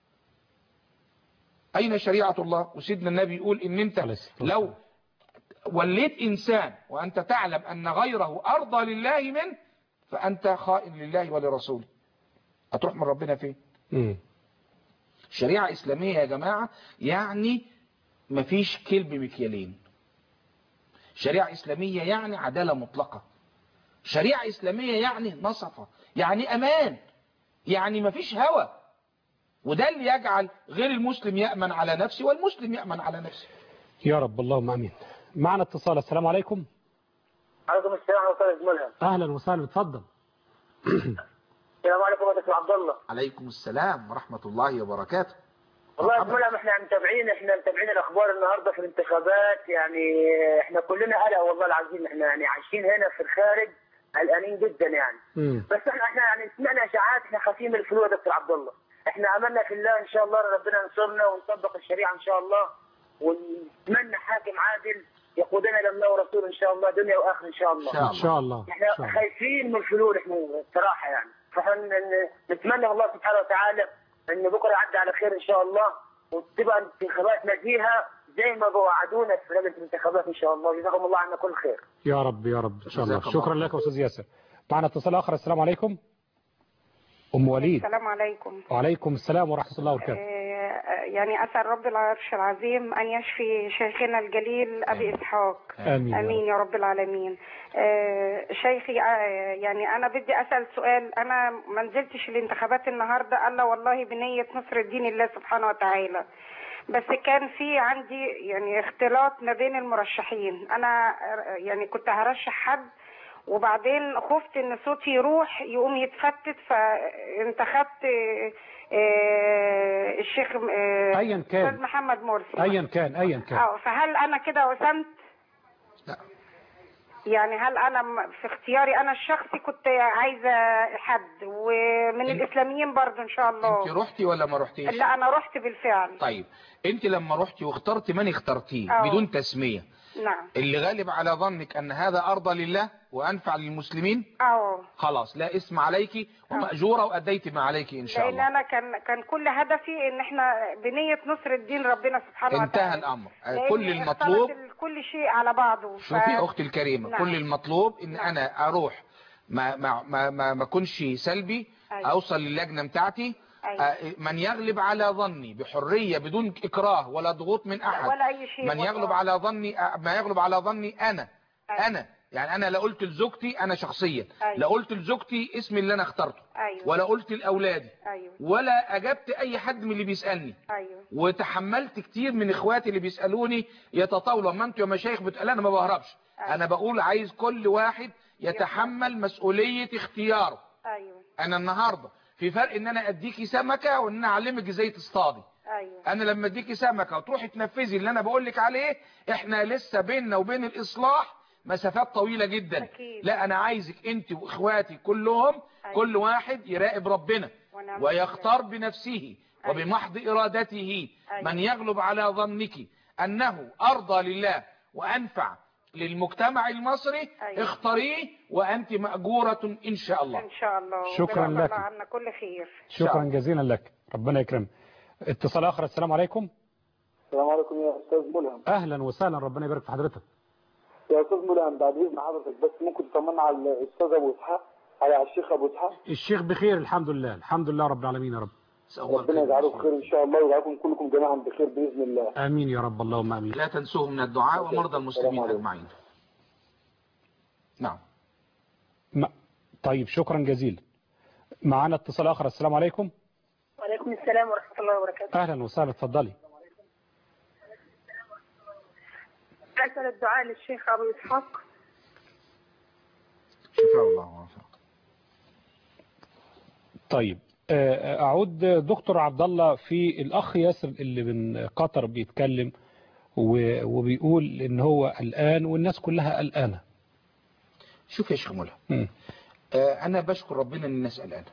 اين شريعة الله وسيدنا النبي يقول ان انت عليه الصلاة والسلام. لو وليت انسان وانت تعلم ان غيره ارضى لله منه فانت خائن لله ولرسوله هتروح من ربنا فين مم. شريعة إسلامية يا جماعة يعني مفيش كلب مكيالين شريعة إسلامية يعني عدالة مطلقة شريعة إسلامية يعني نصفة يعني أمان يعني مفيش هوى وده اللي يجعل غير المسلم يأمن على نفسه والمسلم يأمن على نفسه يا رب اللهم امين معنا اتصال السلام عليكم عليكم السلام ورحمه الله ملهم اهلا وسهلا اتفضل السلام عليكم يا دكتور عبد الله عليكم السلام ورحمة الله وبركاته والله يا ملهم احنا متابعين احنا متابعين الاخبار النهارده في الانتخابات يعني احنا كلنا قلق والله العظيم احنا يعني عايشين هنا في الخارج قلقانين جدا يعني مم. بس احنا احنا يعني سمعنا اشاعات احنا خايفين من الفلوس يا دكتور عبد الله احنا املنا في الله ان شاء الله ربنا ينصرنا ونطبق الشريعه ان شاء الله ونتمنى حاكم عادل يقودنا الى الله ورسوله ان شاء الله دنيا واخره ان شاء الله شاء ان شاء الله إن احنا شاء الله. خايفين من الفلول احنا الصراحه يعني فاحنا ن- نتمنى الله سبحانه وتعالى ان بكره يعدي على خير ان شاء الله وتبقى انتخابات نزيهه زي ما وعدونا في لجنه الانتخابات ان شاء الله جزاهم الله عنا كل خير. يا رب يا رب ان شاء الله جزاك الله شكرا لك يا استاذ ياسر معنا اتصال اخر السلام عليكم ام وليد السلام عليكم وعليكم السلام ورحمه الله وبركاته آه، يعني أسأل رب العرش العظيم أن يشفي شيخنا الجليل أبي إسحاق امين يا رب. امين يا رب العالمين آه، شيخي آه، يعني انا بدي اسال سؤال انا ما نزلتش الانتخابات النهارده الا والله بنيه نصر الدين الله سبحانه وتعالى بس كان في عندي يعني اختلاط ما بين المرشحين انا آه، يعني كنت هرشح حد وبعدين خفت ان صوتي يروح يقوم يتفتت فانتخبت آه، آه، الشيخ آه، أيا كان. استاذ محمد مرسي ايا كان ايا كان اه فهل انا كده وسمت لا. يعني هل انا م- في اختياري انا الشخصي كنت عايزه حد ومن الاسلاميين برضو ان شاء الله انت رحتي ولا ما رحتيش لا انا رحت بالفعل طيب انت لما رحتي واخترت من اخترتيه اه. بدون تسمية نعم اللي غالب على ظنك ان هذا ارضى لله وانفع للمسلمين اه خلاص لا اسم عليك ومأجورة واديت ما عليك ان شاء لان الله انا كان كان كل هدفي ان احنا بنيه نصر الدين ربنا سبحانه انتهى وتعالى الامر لأن كل المطلوب اختلط ال- كل شيء على بعضه ف- شوفي اختي الكريمة نعم. كل المطلوب ان انا اروح ما ما ما ما, ما كنش سلبي أيوة. اوصل للجنة بتاعتي أيوة. آه، من يغلب على ظني بحرية بدون إكراه ولا ضغوط من أحد ولا أي شيء من والله. يغلب على ظني آه، ما يغلب على ظني أنا أيوة. أنا يعني أنا لا قلت لزوجتي أنا شخصيا أيوة. لا قلت لزوجتي اسمي اللي أنا اخترته ايوه ولا قلت لأولادي ايوه ولا أجبت أي حد من اللي بيسألني ايوه وتحملت كتير من اخواتي اللي بيسألوني يتطاولوا ما انتوا يا مشايخ بتقول انا ما بهربش أيوة. انا بقول عايز كل واحد يتحمل مسؤولية اختياره ايوه انا النهاردة في فرق ان انا اديكي سمكة وان انا اعلمك ازاي تصطادي ايوه انا لما اديكي سمكة وتروحي تنفذي اللي انا بقولك عليه احنا لسه بيننا وبين الاصلاح مسافات طويلة جدا أكيد. لا انا عايزك انت واخواتي كلهم أيوة. كل واحد يراقب ربنا ونعم ويختار بنفسه أيوة. وبمحض إرادته أيوة. من يغلب على ظنك أنه أرضى لله وأنفع للمجتمع المصري أيوة. اختاريه وأنت مأجورة إن شاء الله ان شاء الله شكراً جزاك لك. الله عنا كل خير شكرا جزيلا لك ربنا يكرمك اتصال اخر السلام عليكم السلام عليكم يا استاذ ملهم اهلا وسهلا ربنا يبارك في حضرتك يا استاذ ملهم بعد اذن حضرتك بس ممكن تطمنا على الاستاذ ابو اسحاق على الشيخ ابو اسحاق الشيخ بخير الحمد لله الحمد لله رب العالمين يا رب ربنا يجعله بخير ان شاء الله ويجعلكم كلكم جميعا بخير باذن الله امين يا رب اللهم امين لا تنسوه من الدعاء ومرضى المسلمين أجمعين نعم ما... طيب شكرا جزيلا معانا اتصال اخر السلام عليكم وعليكم السلام ورحمة الله وبركاته اهلا وسهلا اتفضلي أسأل الدعاء للشيخ أبو إسحاق شفاء الله وعافاك طيب آه، اعود دكتور عبد الله في الاخ ياسر اللي من قطر بيتكلم و- وبيقول ان هو قلقان والناس كلها قلقانه شوف يا شيخ ملهم مم. آه، أنا بشكر ربنا إن الناس قلقانة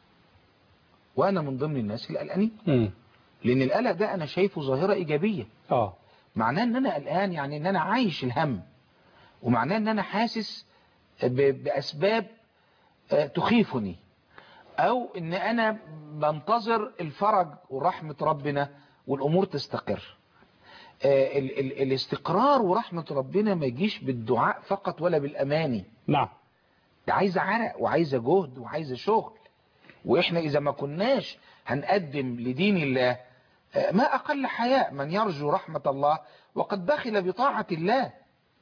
وأنا من ضمن الناس اللي قلقانين مم. لأن القلق ده أنا شايفه ظاهرة إيجابية اه معناه ان انا قلقان يعني ان انا عايش الهم ومعناه ان انا حاسس ب- باسباب آه، تخيفني او ان انا بنتظر الفرج ورحمة ربنا والامور تستقر آه، ال ال الاستقرار ورحمة ربنا ما يجيش بالدعاء فقط ولا بالاماني نعم ده عايزة عرق وعايزة جهد وعايزة شغل واحنا اذا ما كناش هنقدم لدين الله آه، ما اقل حياء من يرجو رحمة الله وقد بخل بطاعة الله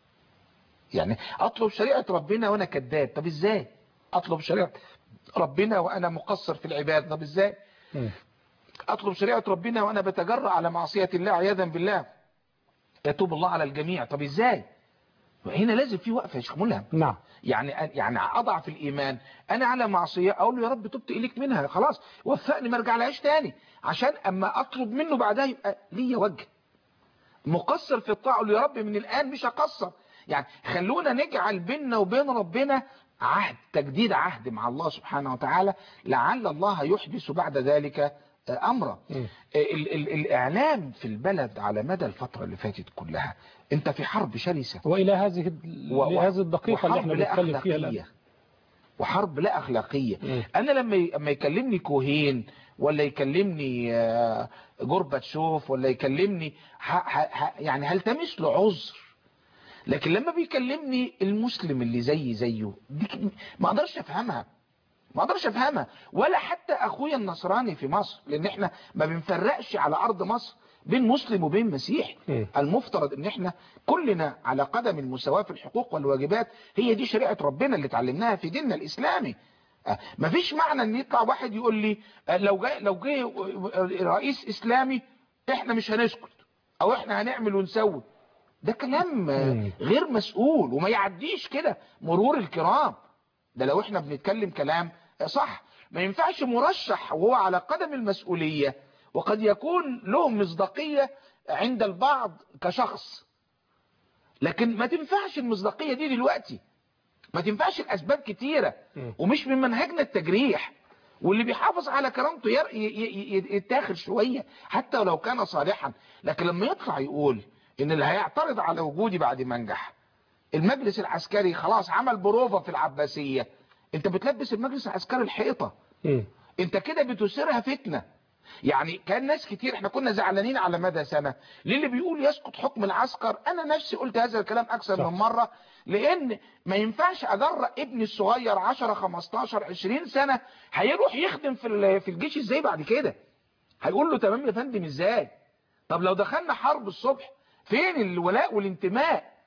يعني اطلب شريعة ربنا وانا كذاب طب ازاي اطلب شريعة ربنا وانا مقصر في العباد طب ازاي مم. اطلب شريعة ربنا وانا بتجرأ على معصية الله عياذا بالله يتوب الله على الجميع طب ازاي هنا لازم في وقفة يا شيخ ملهم نعم يعني يعني اضعف الايمان انا على معصيه اقول له يا رب تبت اليك منها خلاص وفقني ما ارجع لهاش تاني عشان اما اطلب منه بعدها يبقى ليا وجه مقصر في الطاعه أقول له يا رب من الان مش هقصر يعني خلونا نجعل بيننا وبين ربنا عهد تجديد عهد مع الله سبحانه وتعالى لعل الله يحدث بعد ذلك امرا مم. ال ال الاعلام في البلد على مدى الفتره اللي فاتت كلها انت في حرب شرسه والى هذه و- لهذه الدقيقه اللي احنا وحرب لا بنتكلم فيها الآن. أخلاقية. وحرب لا أخلاقية مم. أنا لما ي- لما يكلمني كوهين ولا يكلمني آه، جورباتشوف ولا يكلمني ح... ح... ح... يعني هلتمس له عذر لكن لما بيكلمني المسلم اللي زي زيه دي ك- ما اقدرش افهمها ما اقدرش افهمها ولا حتى اخويا النصراني في مصر لان احنا ما بنفرقش على ارض مصر بين مسلم وبين مسيحي مم. المفترض ان احنا كلنا على قدم المساواة في الحقوق والواجبات هي دي شريعة ربنا اللي اتعلمناها في ديننا الاسلامي آه، مفيش معنى ان يطلع واحد يقول لي آه، لو جاي لو جه رئيس اسلامي احنا مش هنسكت او احنا هنعمل ونسوي ده كلام آه، غير مسؤول وما يعديش كده مرور الكرام ده لو احنا بنتكلم كلام آه، صح ما ينفعش مرشح وهو على قدم المسؤولية وقد يكون له مصداقية عند البعض كشخص لكن ما تنفعش المصداقية دي دلوقتي ما تنفعش الأسباب كتيرة ومش من منهجنا التجريح واللي بيحافظ على كرامته ير- ي- ي- ي- يتاخر شوية حتى ولو كان صالحا لكن لما يطلع يقول ان اللي هيعترض على وجودي بعد ما انجح المجلس العسكري خلاص عمل بروفة في العباسية انت بتلبس المجلس العسكري الحيطة انت كده بتثيرها فتنة يعني كان ناس كتير احنا كنا زعلانين على مدى سنة للي بيقول يسقط حكم العسكر انا نفسي قلت هذا الكلام اكثر من مرة لان ما ينفعش اجرأ ابني الصغير 10 15 20 سنة هيروح يخدم في ال- في الجيش ازاي بعد كده هيقول له تمام يا فندم ازاي طب لو دخلنا حرب الصبح فين الولاء والانتماء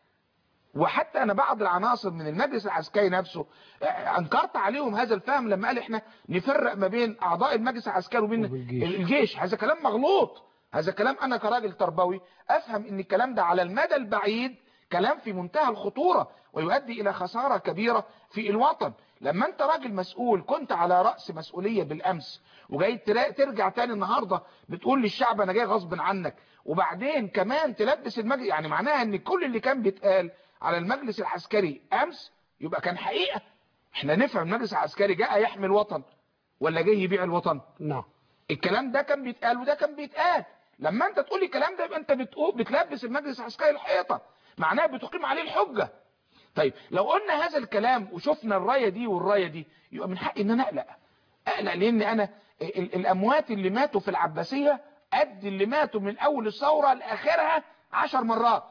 وحتى انا بعض العناصر من المجلس العسكري نفسه آه، انكرت عليهم هذا الفهم لما قال احنا نفرق ما بين اعضاء المجلس العسكري وبين الجيش هذا كلام مغلوط هذا كلام انا كراجل تربوي افهم ان الكلام ده على المدى البعيد كلام في منتهى الخطورة ويؤدي الى خسارة كبيرة في الوطن لما انت راجل مسؤول كنت على رأس مسؤولية بالامس وجاي تلا- ترجع تاني النهاردة بتقول للشعب انا جاي غصب عنك وبعدين كمان تلبس المجلس يعني معناها ان كل اللي كان بيتقال على المجلس العسكري امس يبقى كان حقيقة احنا نفهم المجلس العسكري جاء يحمي الوطن ولا جاي يبيع الوطن نعم الكلام ده كان بيتقال وده كان بيتقال لما انت تقول الكلام ده يبقى انت بتقول بتلبس المجلس العسكري الحيطة معناها بتقيم عليه الحجة طيب لو قلنا هذا الكلام وشفنا الراية دي والراية دي يبقى من حقي ان انا اقلق اقلق لان انا ال- الاموات اللي ماتوا في العباسية قد اللي ماتوا من اول الثورة لاخرها عشر مرات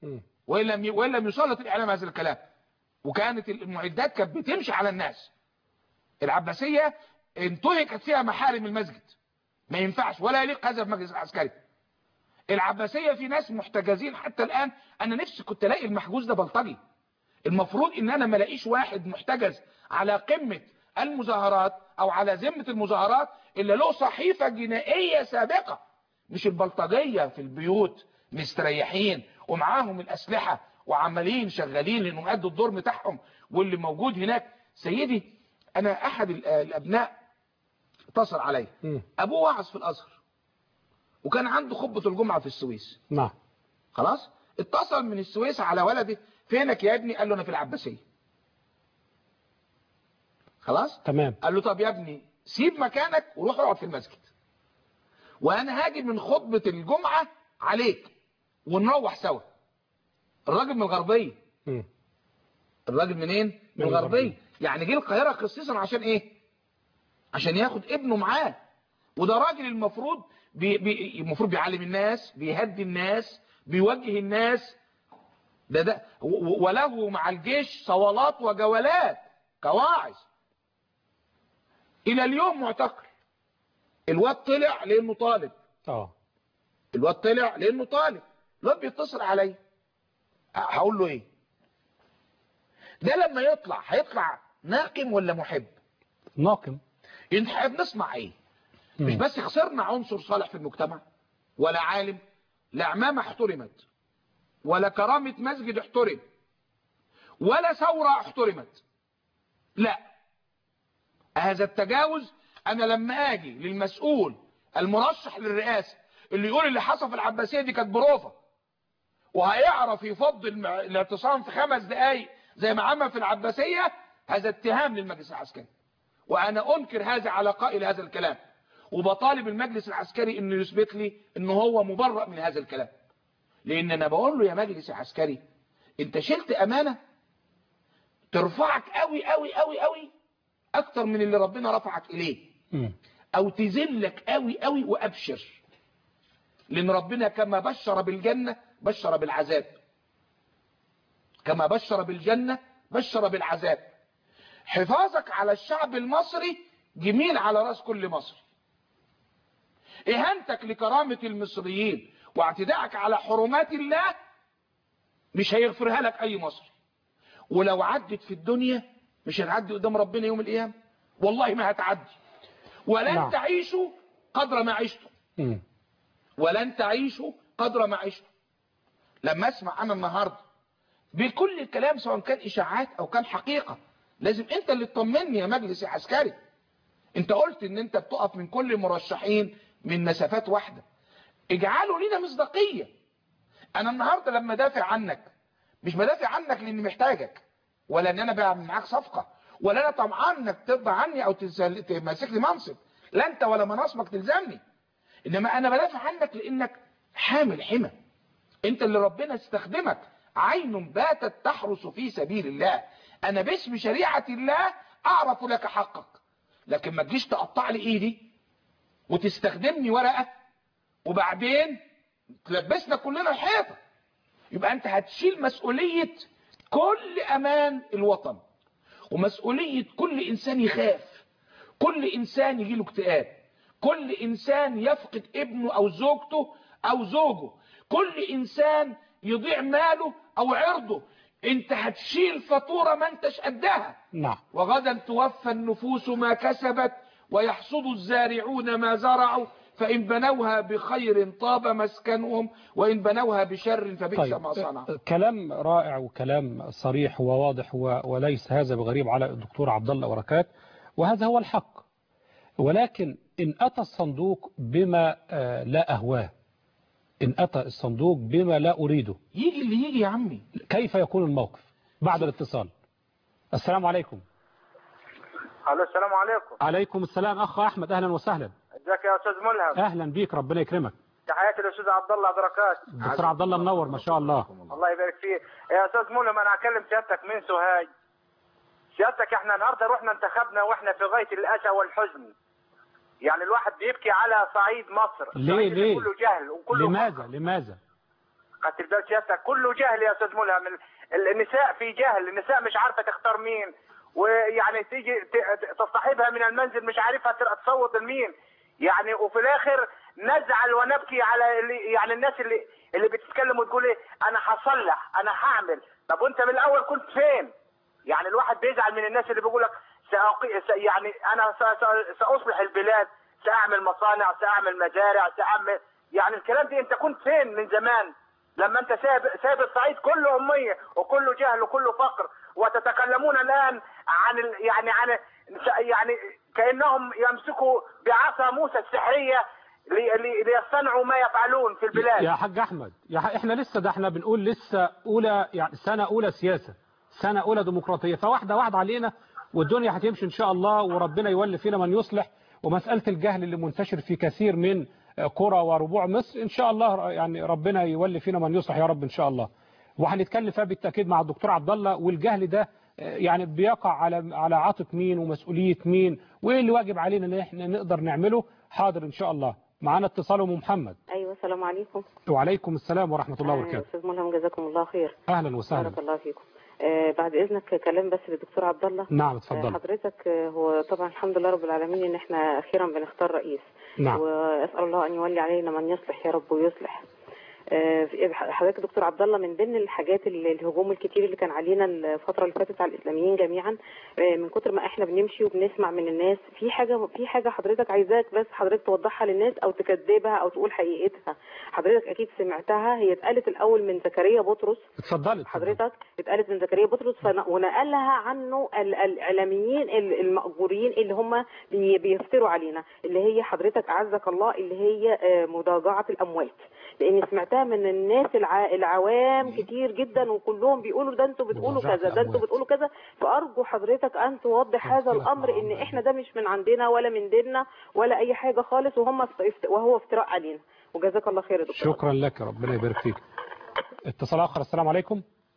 وإن لم ي- وإن لم يسلط الاعلام هذا الكلام وكانت المعدات كانت بتمشي على الناس العباسية انتهكت فيها محارم المسجد ما ينفعش ولا يليق هذا بمجلس العسكري العباسية في ناس محتجزين حتى الآن أنا نفسي كنت الاقي المحجوز ده بلطجي المفروض ان انا ما الاقيش واحد محتجز على قمة المظاهرات او على ذمة المظاهرات الا له صحيفة جنائية سابقة مش البلطجية في البيوت مستريحين ومعاهم الاسلحة وعمالين شغالين لانهم ادوا الدور بتاعهم واللي موجود هناك سيدي انا احد ال- الابناء اتصل علي ابوه وعظ في الازهر وكان عنده خطبة الجمعة في السويس نعم خلاص اتصل من السويس على ولدي فينك يا ابني قال له انا في العباسية خلاص تمام قال له طب يا ابني سيب مكانك وروح اقعد في المسجد وانا هاجي من خطبة الجمعة عليك ونروح سوا الراجل من الغربية مم. الراجل منين من من الغربية الغربية. يعني جه القاهرة خصيصا عشان ايه عشان ياخد ابنه معاه وده راجل المفروض بي بي المفروض بيعلم الناس بيهدي الناس بيوجه الناس ده ده و- و- وله مع الجيش صولات وجولات كواعظ الى اليوم معتقل الواد طلع لانه طالب اه الواد طلع لانه طالب الواد بيتصل عليا هقول له ايه ده لما يطلع هيطلع ناقم ولا محب ناقم احنا بنسمع ايه مش بس خسرنا عنصر صالح في المجتمع ولا عالم لا عمامة احترمت ولا كرامة مسجد احترم ولا ثورة احترمت لا هذا التجاوز انا لما اجي للمسؤول المرشح للرئاسة اللي يقول اللي حصل في العباسية دي كانت بروفة وهيعرف يفض الم- الاعتصام في خمس دقايق زي ما عمل في العباسية هذا اتهام للمجلس العسكري وانا انكر هذا على قائل هذا الكلام وبطالب المجلس العسكري انه يثبت لي انه هو مبرأ من هذا الكلام لان انا بقول له يا مجلس العسكري انت شلت امانة ترفعك قوي قوي قوي قوي اكتر من اللي ربنا رفعك اليه او تذلك قوي قوي وابشر لان ربنا كما بشر بالجنة بشر بالعذاب كما بشر بالجنة بشر بالعذاب حفاظك على الشعب المصري جميل على راس كل مصري اهانتك لكرامة المصريين واعتداءك على حرمات الله مش هيغفرها لك اي مصري ولو عدت في الدنيا مش هتعدي قدام ربنا يوم القيامة والله ما هتعدي ولن نعم. تعيشوا قدر ما عشتم مم. ولن تعيشوا قدر ما عشتم لما اسمع انا النهارده بكل الكلام سواء كان اشاعات او كان حقيقه لازم انت اللي تطمني يا مجلس العسكري انت قلت ان انت بتقف من كل المرشحين من مسافات واحده اجعلوا لينا مصداقيه انا النهارده لما دافع عنك مش بدافع عنك لاني محتاجك ولا ان انا بعمل معاك صفقه ولا انا طمعان انك ترضى عني او تسل- تمسك لي منصب لا انت ولا مناصبك تلزمني انما انا بدافع عنك لانك حامل حمى انت اللي ربنا استخدمك عين باتت تحرس في سبيل الله انا باسم شريعه الله اعرف لك حقك لكن ما تجيش تقطع لي ايدي وتستخدمني ورقه وبعدين تلبسنا كلنا الحيطه يبقى انت هتشيل مسؤوليه كل امان الوطن ومسؤوليه كل انسان يخاف كل انسان يجي له اكتئاب كل انسان يفقد ابنه او زوجته او زوجه كل انسان يضيع ماله او عرضه انت هتشيل فاتوره ما انتش قدها نعم وغدا توفى النفوس ما كسبت ويحصد الزارعون ما زرعوا فإن بنوها بخير طاب مسكنهم وإن بنوها بشر فبئس ما صنعوا طيب كلام رائع وكلام صريح وواضح و- وليس هذا بغريب على الدكتور عبد الله بركات وهذا هو الحق ولكن إن أتى الصندوق بما آه، لا أهواه إن أتى الصندوق بما لا أريده يجي اللي يجي يا عمي كيف يكون الموقف بعد الاتصال السلام عليكم الو السلام عليكم عليكم السلام أخ أحمد أهلا وسهلا ازيك يا استاذ ملهم أهلا بيك ربنا يكرمك تحياتي للاستاذ عبد الله بركات دكتور عبد الله منور ما شاء الله الله يبارك فيه يا استاذ ملهم انا هكلم سيادتك من سوهاج سيادتك احنا النهارده رحنا انتخبنا واحنا في غايه الاسى والحزن يعني الواحد بيبكي على صعيد مصر ليه صعيد ليه كله جهل وكله لماذا لماذا خدت بال سيادتك كله جهل يا استاذ ملهم ال- ال- النساء في جهل النساء مش عارفه تختار مين ويعني تيجي ت- ت- تصطحبها من المنزل مش عارفها ت- تصوت لمين يعني وفي الاخر نزعل ونبكي على اللي يعني الناس اللي اللي بتتكلم وتقول ايه انا هصلح انا هعمل طب وانت من الاول كنت فين يعني الواحد بيزعل من الناس اللي بيقول لك سأقي... س... يعني انا س... س... ساصلح البلاد ساعمل مصانع ساعمل مزارع ساعمل يعني الكلام دي انت كنت فين من زمان لما انت سايب سايب الصعيد كله اميه وكله جهل وكله فقر وتتكلمون الان عن ال... يعني عن يعني كانهم يمسكوا بعصا موسى السحريه لي... لي... ليصنعوا ما يفعلون في البلاد يا حاج احمد يا ح... احنا لسه ده احنا بنقول لسه اولى يعني سنه اولى سياسه سنه اولى ديمقراطيه فواحده واحده علينا والدنيا هتمشي ان شاء الله وربنا يولي فينا من يصلح ومساله الجهل اللي منتشر في كثير من قرى وربوع مصر ان شاء الله يعني ربنا يولي فينا من يصلح يا رب ان شاء الله وهنتكلم فيها بالتاكيد مع الدكتور عبد الله والجهل ده يعني بيقع على على عاتق مين ومسؤوليه مين وايه اللي واجب علينا ان احنا نقدر نعمله حاضر ان شاء الله معانا اتصال ام محمد ايوه السلام عليكم وعليكم السلام ورحمه الله آه، وبركاته استاذ ملهم جزاكم الله خير اهلا وسهلا بارك الله فيكم آه بعد اذنك كلام بس للدكتور عبد الله نعم آه اتفضل حضرتك آه هو طبعا الحمد لله رب العالمين ان احنا اخيرا بنختار رئيس نعم. واسال الله ان يولي علينا من يصلح يا رب ويصلح آه، حضرتك دكتور عبد الله من ضمن الحاجات اللي- الهجوم الكتير اللي كان علينا الفتره اللي فاتت على الاسلاميين جميعا آه، من كتر ما احنا بنمشي وبنسمع من الناس في حاجه في حاجه حضرتك عايزاك بس حضرتك توضحها للناس او تكذبها او تقول حقيقتها حضرتك اكيد سمعتها هي اتقالت الاول من زكريا بطرس اتفضلي حضرتك اتقالت من زكريا بطرس فن- ونقلها عنه ال- الاعلاميين ال- المأجورين اللي هم بي- بيفتروا علينا اللي هي حضرتك اعزك الله اللي هي آه، مضاجعه الاموات لاني سمعتها من الناس الع... العوام كتير جدا وكلهم بيقولوا ده انتوا بتقولوا مضاجعة كذا ده انتوا الأموات. بتقولوا كذا فارجو حضرتك ان توضح هذا الامر ان احنا ده مش من عندنا ولا من ديننا ولا اي حاجه خالص وهم افت- وهو افتراء علينا وجزاك الله خير يا دكتور شكرا لك ربنا يبارك فيك اتصال اخر السلام عليكم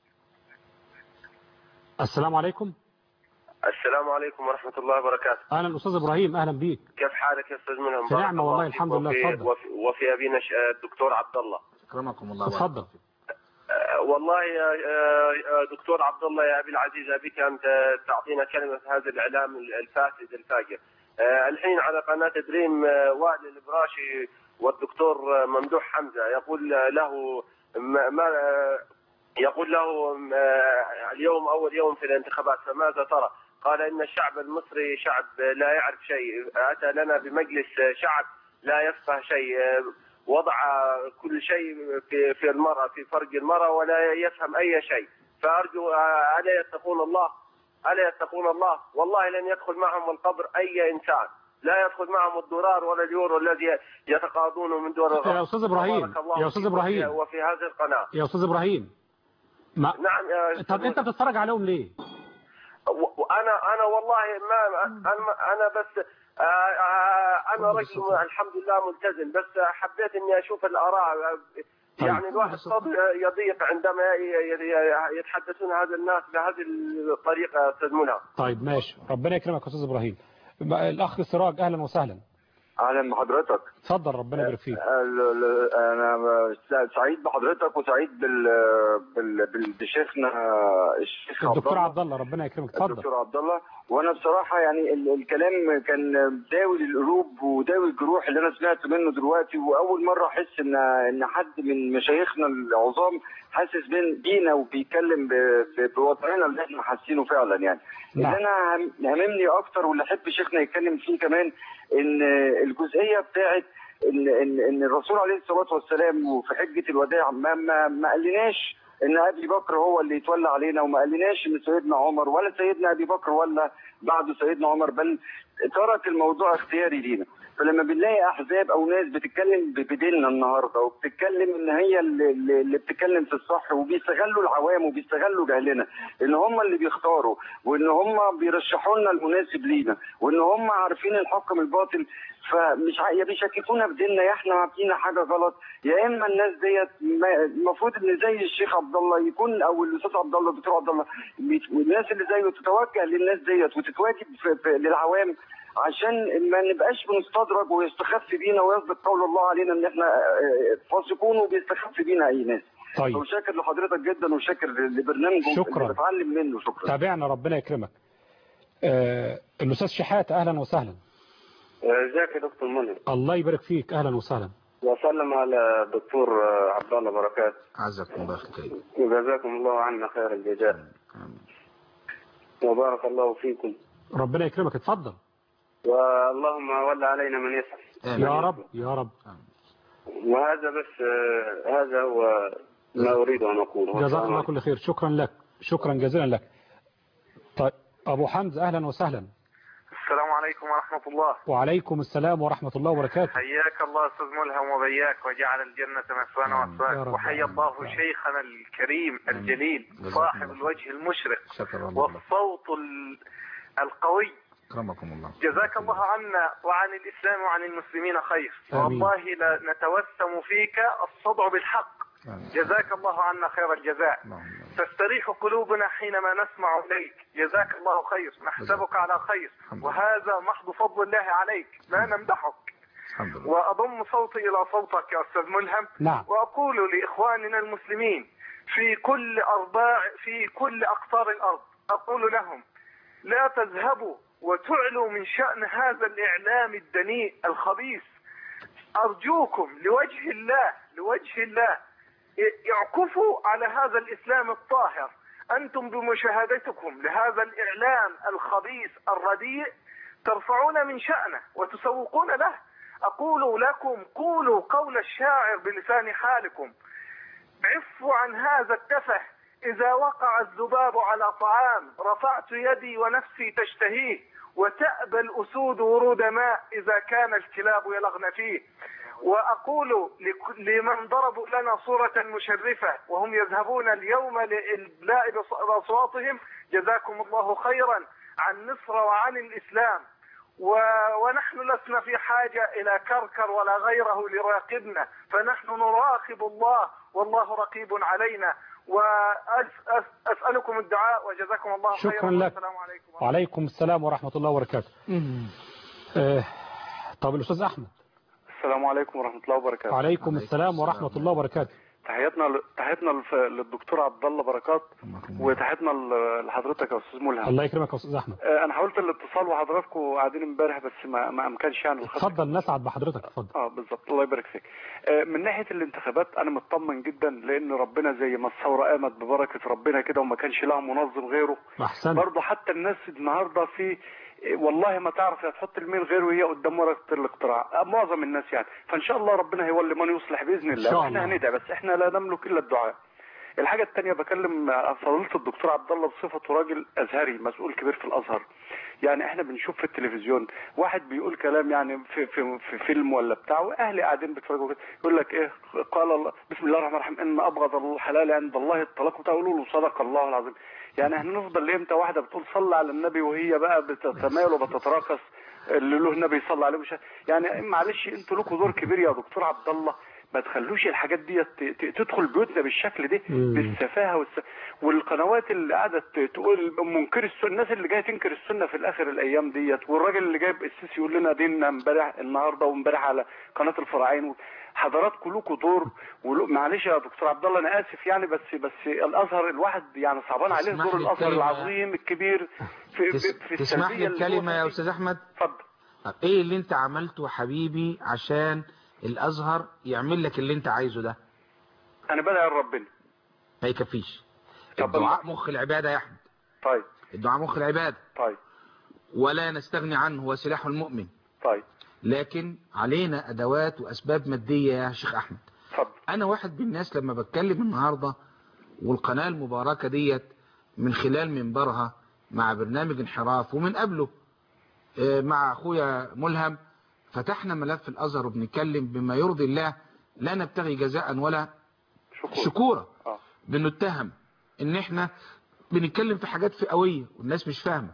السلام عليكم السلام عليكم ورحمة الله وبركاته اهلا استاذ ابراهيم اهلا بيك كيف حالك يا أستاذ منهم في بارك نعمة الله والله فيك الحمد لله، وفي, اتفضل. وفي, وفي أبينا ش- الدكتور عبد الله اكرمكم الله اتفضل أه، والله يا أه، أه، دكتور عبد الله يا أبي العزيز أبيك أن ت- تعطينا كلمة في هذا الإعلام الفاسد الفاجر أه، الحين على قناة دريم أه، وائل البراشي والدكتور أه، ممدوح حمزة يقول له ما ما- أه، يقول له أه، اليوم أول يوم في الانتخابات فماذا ترى؟ قال إن الشعب المصري شعب لا يعرف شيء أتى لنا بمجلس شعب لا يفقه شيء وضع كل شيء في في المرأة في فرج المرأة ولا يفهم أي شيء فأرجو آه، ألا يتقون الله ألا يتقون الله والله لن يدخل معهم القبر أي إنسان لا يدخل معهم الدولار ولا اليورو الذي يتقاضونه من دول الغرب يا أستاذ إبراهيم، بارك الله يا أستاذ فيكم إبراهيم. وفي- وفي هذه القناة يا استاذ ابراهيم ما نعم يا طب انت بتتفرج عليهم ليه و- وانا انا والله ما انا انا بس آه، آه، انا رجل الحمد لله ملتزم بس حبيت اني اشوف الاراء يعني الواحد صدره يضيق عندما ي- ي- يتحدثون هذا الناس بهذه الطريقه يا استاذ منى طيب ماشي ربنا يكرمك يا استاذ ابراهيم بقى الاخ سراج اهلا وسهلا اهلا بحضرتك اتفضل ربنا يبارك فيك ال- ال- انا سعيد بحضرتك وسعيد بال بال بال- بشيخنا الشيخ عبد الدكتور الله عبد الله ربنا يكرمك اتفضل الدكتور عبد الله وانا بصراحه يعني ال- الكلام كان داوي للقلوب وداوي الجروح اللي انا سمعت منه دلوقتي واول مره احس ان ان حد من مشايخنا العظام حاسس بين- بينا وبيتكلم ب- ب- بوضعنا اللي احنا حاسينه فعلا يعني نعم. اللي انا هم- هممني اكتر واللي احب شيخنا يتكلم فيه كمان ان الجزئيه بتاعت ان ان ان الرسول عليه الصلاه والسلام وفي حجه الوداع ما ما, ما قالناش ان ابي بكر هو اللي يتولى علينا وما قالناش ان سيدنا عمر ولا سيدنا ابي بكر ولا بعده سيدنا عمر بل ترك الموضوع اختياري لينا فلما بنلاقي احزاب او ناس بتتكلم ب- بديننا النهارده وبتتكلم ان هي اللي, اللي اللي بتتكلم في الصح وبيستغلوا العوام وبيستغلوا جهلنا ان هم اللي بيختاروا وان هم بيرشحوا لنا المناسب لينا وان هم عارفين الحق من الباطل فمش ع- يا بيشككونا بديننا يا احنا عاملين حاجه غلط يا اما الناس ديت ما- المفروض ان زي الشيخ عبد الله يكون او الاستاذ عبد الله الدكتور عبد الله بيت- الناس اللي زيه تتوجه للناس ديت وتتواجد في في للعوام عشان ما نبقاش بنستدرج ويستخف بينا ويصدق قول الله علينا ان احنا آه، فاسقون وبيستخف بينا اي ناس طيب. وشاكر لحضرتك جدا وشاكر لبرنامجكم شكراً. اللي بتعلم منه شكرا تابعنا ربنا يكرمك آه الاستاذ شحاته اهلا وسهلا ازيك يا دكتور منى الله يبارك فيك اهلا وسهلا وسلم على الدكتور عبد الله بركات عزكم الله خير وجزاكم الله عنا خير الجزاء وبارك الله فيكم ربنا يكرمك اتفضل واللهم ول علينا من يسعى يا رب يا رب وهذا بس آه، هذا هو ما اريد ان اقوله جزاك الله كل خير شكرا لك شكرا جزيلا لك طيب ابو حمزه اهلا وسهلا السلام عليكم ورحمة الله وعليكم السلام ورحمه الله وبركاته حياك الله أستاذ ملهم وبياك وجعل الجنة مثوانا يا ومثواك رب. وحيا الله شيخنا الكريم الجليل جزاكم صاحب الله. الوجه المشرق شكر الله لك. والصوت ال- القوي اكرمكم الله جزاك الله عنا وعن الإسلام وعن المسلمين خير آمين. والله لنتوسم فيك الصدع بالحق جزاك الله عنا خير الجزاء تستريح قلوبنا حينما نسمع إليك جزاك الله خير نحسبك على خير وهذا محض فضل الله عليك لا نمدحك الحمد لله وأضم صوتي إلى صوتك يا أستاذ ملهم نعم. وأقول لإخواننا المسلمين في كل أرباع في كل أقطار الأرض أقول لهم لا تذهبوا وتعلوا من شأن هذا الإعلام الدنيء الخبيث أرجوكم لوجه الله لوجه الله اعكفوا على هذا الإسلام الطاهر أنتم بمشاهدتكم لهذا الإعلام الخبيث الرديء ترفعون من شأنه وتسوقون له أقول لكم قولوا قول الشاعر بلسان حالكم عفوا عن هذا التفه إذا وقع الذباب على طعام رفعت يدي ونفسي تشتهيه وتأبى الأسود ورود ماء إذا كان الكلاب يلغن فيه وأقول لك- لمن ضربوا لنا صورة مشرفة وهم يذهبون اليوم لإبلاء بص- بأصواتهم جزاكم الله خيرا عن مصر وعن الإسلام و... ونحن لسنا في حاجة إلى كركر ولا غيره ليراقبنا فنحن نراقب الله والله رقيب علينا وأسألكم الدعاء وجزاكم الله خيرا شكرا لك والسلام عليكم وعليكم السلام ورحمه الله وبركاته آه طب الاستاذ احمد السلام عليكم ورحمة الله وبركاته وعليكم السلام ورحمه الله وبركاته تحياتنا تحياتنا لف- للدكتور عبد الله بركات وتحياتنا ل- لحضرتك يا استاذ ملهم الله يكرمك يا استاذ احمد آه، انا حاولت الاتصال وحضراتكم قاعدين امبارح بس ما ما امكنش يعني الخط اتفضل نسعد بحضرتك اتفضل اه بالظبط الله يبارك فيك آه، من ناحيه الانتخابات انا مطمن جدا لان ربنا زي ما الثوره قامت ببركه ربنا كده وما كانش لها منظم غيره احسنت برضه حتى الناس النهارده في والله ما تعرف يا تحط الميل غير وهي قدام ورقه الاقتراع معظم الناس يعني فان شاء الله ربنا هيولي من يصلح باذن الله شاء واحنا الله. هندعي بس احنا لا نملك الا الدعاء الحاجة التانية بكلم فضيلة الدكتور عبد الله بصفته راجل أزهري مسؤول كبير في الأزهر يعني احنا بنشوف في التلفزيون واحد بيقول كلام يعني في في, في فيلم ولا بتاع واهلي قاعدين بيتفرجوا كده يقول لك ايه قال الله بسم الله الرحمن الرحيم ان ابغض الحلال عند الله الطلاق بتاع يقولوا له صدق الله العظيم يعني احنا نفضل امتى واحده بتقول صلى على النبي وهي بقى بتتمايل وبتتراقص اللي له النبي صلى عليه وسلم يعني معلش انتوا لكم دور كبير يا دكتور عبد الله ما تخلوش الحاجات دي ت- ت- تدخل بيوتنا بالشكل ده مم. بالسفاهه والس... والقنوات اللي قاعده ت- تقول منكر السنه الناس اللي جايه تنكر السنه في الاخر الايام ديت والراجل اللي جايب السيسي يقول لنا ديننا امبارح النهارده وامبارح على قناه الفراعين حضراتكم لكم دور ولو... معلش يا دكتور عبد الله انا اسف يعني بس بس الازهر الواحد يعني صعبان عليه تسمح دور لي الازهر الكلمة- العظيم الكبير في, تس... في, في تسمح السلبية لي الكلمة اللي يا هو أستاذ أحمد اتفضل طب إيه اللي أنت عملته حبيبي عشان الأزهر يعمل لك اللي أنت عايزه ده انا بدعي لربنا ما يكفيش طب الدعاء مخ العبادة يا أحمد طيب الدعاء مخ العبادة طيب ولا نستغني عنه هو سلاح المؤمن طيب لكن علينا أدوات وأسباب مادية يا شيخ أحمد اتفضل أنا واحد من الناس لما بتكلم النهاردة والقناة المباركة ديت من خلال منبرها مع برنامج انحراف ومن قبله آه، مع أخويا ملهم فتحنا ملف الأزهر وبنتكلم بما يرضي الله لا نبتغي جزاء ولا شكرا شكورا آه. بنتهم ان احنا بنتكلم في حاجات فئوية والناس مش فاهمة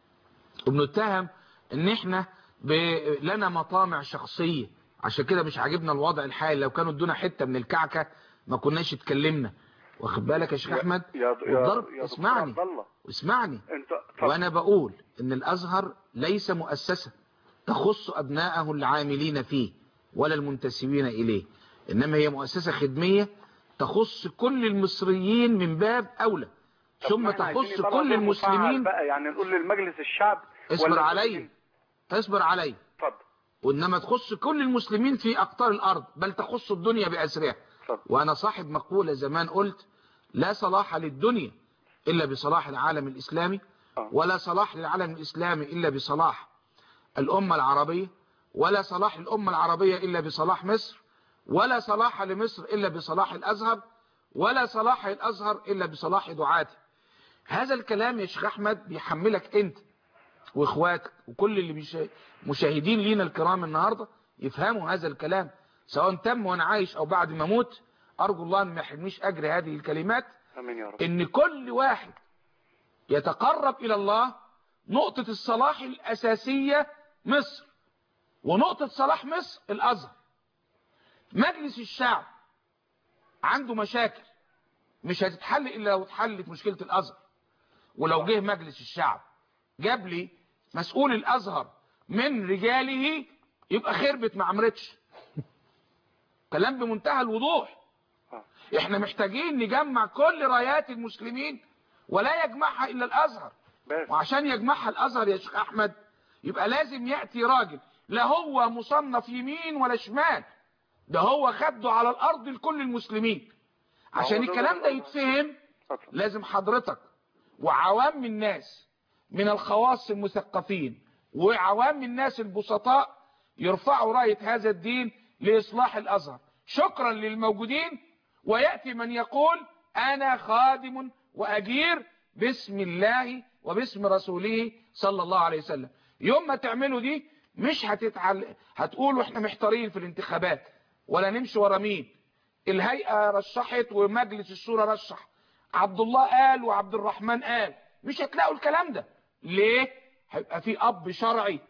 وبنتهم ان احنا ب... لنا مطامع شخصية عشان كده مش عاجبنا الوضع الحالي لو كانوا ادونا حتة من الكعكة ما كناش اتكلمنا واخد بالك يا شيخ احمد يا يا والضرب يا دكتور اسمعني عبد الله اسمعني انت اتفضل. وانا بقول ان الازهر ليس مؤسسة تخص ابنائه العاملين فيه ولا المنتسبين اليه انما هي مؤسسة خدمية تخص كل المصريين من باب اولى طب ثم ما احنا عايزين تخص يبقى كل دور مفعل المسلمين بقى يعني نقول للمجلس الشعب اصبر ولا علي اصبر علي اتفضل وانما تخص كل المسلمين في اقطار الارض بل تخص الدنيا باسرها اتفضل. وانا صاحب مقولة زمان قلت لا صلاح للدنيا الا بصلاح العالم الاسلامي آه. ولا صلاح للعالم الاسلامي الا بصلاح الامة العربية ولا صلاح الامة العربية الا بصلاح مصر ولا صلاح لمصر الا بصلاح الازهر ولا صلاح الازهر الا بصلاح دعاته هذا الكلام يا شيخ احمد بيحملك انت واخواتك وكل اللي بيشا- مشاهدين لينا الكرام النهاردة يفهموا هذا الكلام سواء تم وانا عايش او بعد ما اموت ارجو الله ان ما يحرمنيش اجر هذه الكلمات امين يا رب ان كل واحد يتقرب الى الله نقطة الصلاح الاساسية مصر ونقطة صلاح مصر الازهر مجلس الشعب عنده مشاكل مش هتتحل الا لو اتحلت مشكلة الازهر ولو جه مجلس الشعب جاب لي مسؤول الازهر من رجاله يبقى خربت ما عمرتش كلام بمنتهى الوضوح احنا محتاجين نجمع كل رايات المسلمين ولا يجمعها الا الازهر بس وعشان يجمعها الازهر يا شيخ احمد يبقى لازم ياتي راجل لا هو مصنف يمين ولا شمال ده هو خده على الارض لكل المسلمين عشان هو ده الكلام ده اللي- يتفهم اتفضل. لازم حضرتك وعوام الناس من الخواص المثقفين وعوام الناس البسطاء يرفعوا راية هذا الدين لإصلاح الأزهر شكرا للموجودين ويأتي من يقول أنا خادم وأجير باسم الله وباسم رسوله صلى الله عليه وسلم يوم ما تعملوا دي مش هتتعل... هتقولوا احنا محتارين في الانتخابات ولا نمشي ورا مين الهيئة رشحت ومجلس الشورى رشح عبد الله قال وعبد الرحمن قال مش هتلاقوا الكلام ده ليه هيبقى في اب شرعي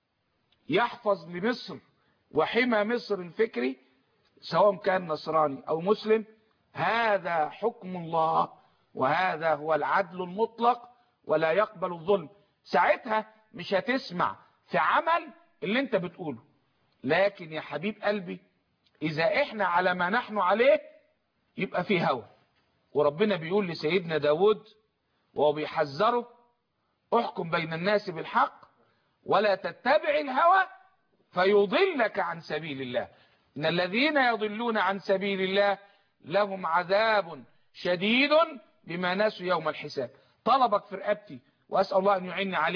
يحفظ لمصر وحمى مصر الفكري سواء كان نصراني او مسلم هذا حكم الله وهذا هو العدل المطلق ولا يقبل الظلم ساعتها مش هتسمع في عمل اللي انت بتقوله لكن يا حبيب قلبي اذا احنا على ما نحن عليه يبقى في هوى وربنا بيقول لسيدنا داود وهو بيحذره احكم بين الناس بالحق ولا تتبع الهوى فيضلك عن سبيل الله ان الذين يضلون عن سبيل الله لهم عذاب شديد بما نسوا يوم الحساب طلبك في رقبتي واسال الله ان يعيني عليه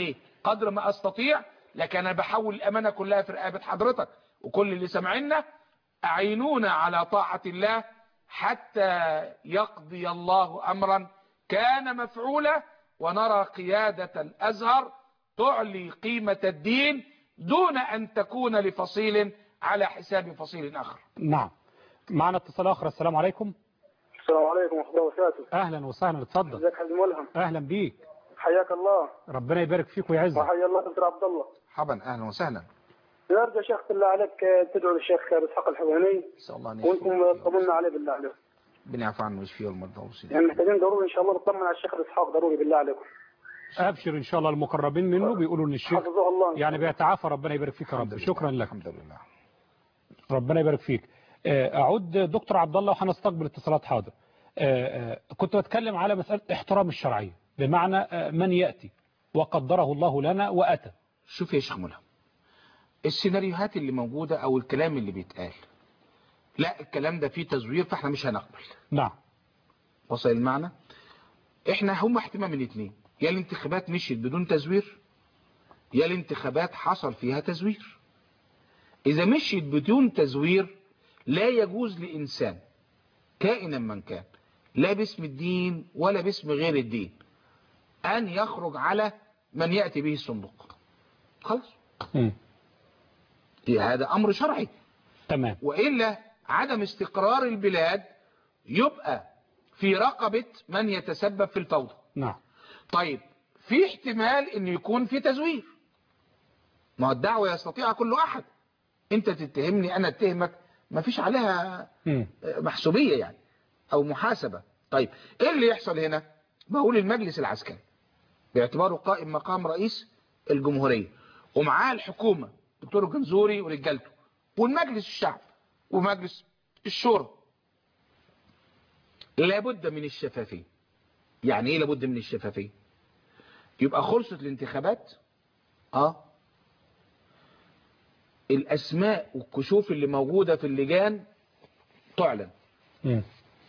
قدر ما استطيع لكن انا بحول الامانه كلها في رقابه حضرتك وكل اللي سمعنا اعينونا على طاعه الله حتى يقضي الله امرا كان مفعولا ونرى قياده الازهر تعلي قيمه الدين دون ان تكون لفصيل على حساب فصيل اخر نعم معنا اتصال اخر السلام عليكم السلام عليكم ورحمة الله وبركاته اهلا وسهلا اتفضل ازيك حاج ملهم اهلا بيك حياك الله ربنا يبارك فيك ويعزك وحيا الله دكتور عبد الله مرحبا اهلا وسهلا نرجو شيخ بالله عليك تدعو للشيخ اسحاق الحواني نسال الله ان وانتم طمنا عليه بالله عليكم ربنا يعفو عنه ويشفيه والمرضى والمسلمين يعني محتاجين ضروري ان شاء الله نطمن على الشيخ اسحاق ضروري بالله عليكم ابشر ان شاء الله المقربين منه بيقولوا ان الشيخ حفظه الله يعني بيتعافى ربنا يبارك فيك يا رب شكرا لك الحمد لله ربنا يبارك فيك آه، اعود دكتور عبد الله وهنستقبل اتصالات حاضر آه، آه، كنت بتكلم على مساله احترام الشرعيه بمعنى آه، من ياتي وقدره الله لنا واتى شوف يا شيخ ملهم السيناريوهات اللي موجودة او الكلام اللي بيتقال لا الكلام ده فيه تزوير فاحنا مش هنقبل نعم وصل المعنى احنا هم احتمال من اتنين يا الانتخابات مشيت بدون تزوير يا الانتخابات حصل فيها تزوير اذا مشيت بدون تزوير لا يجوز لانسان كائنا من كان لا باسم الدين ولا باسم غير الدين ان يخرج على من يأتي به الصندوق خلاص مم. هذا امر شرعي تمام وإلا عدم استقرار البلاد يبقى في رقبة من يتسبب في الفوضى نعم طيب في احتمال ان يكون في تزوير ما هو الدعوة يستطيع كل احد انت تتهمني انا اتهمك ما فيش عليها مم. محسوبية يعني او محاسبة طيب ايه اللي يحصل هنا بقول المجلس العسكري باعتباره قائم مقام رئيس الجمهورية ومعاه الحكومة دكتور الجنزوري ورجالته والمجلس الشعب ومجلس الشورى لابد من الشفافية يعني ايه لابد من الشفافية يبقى خلصت الانتخابات اه الاسماء والكشوف اللي موجودة في اللجان تعلن مم.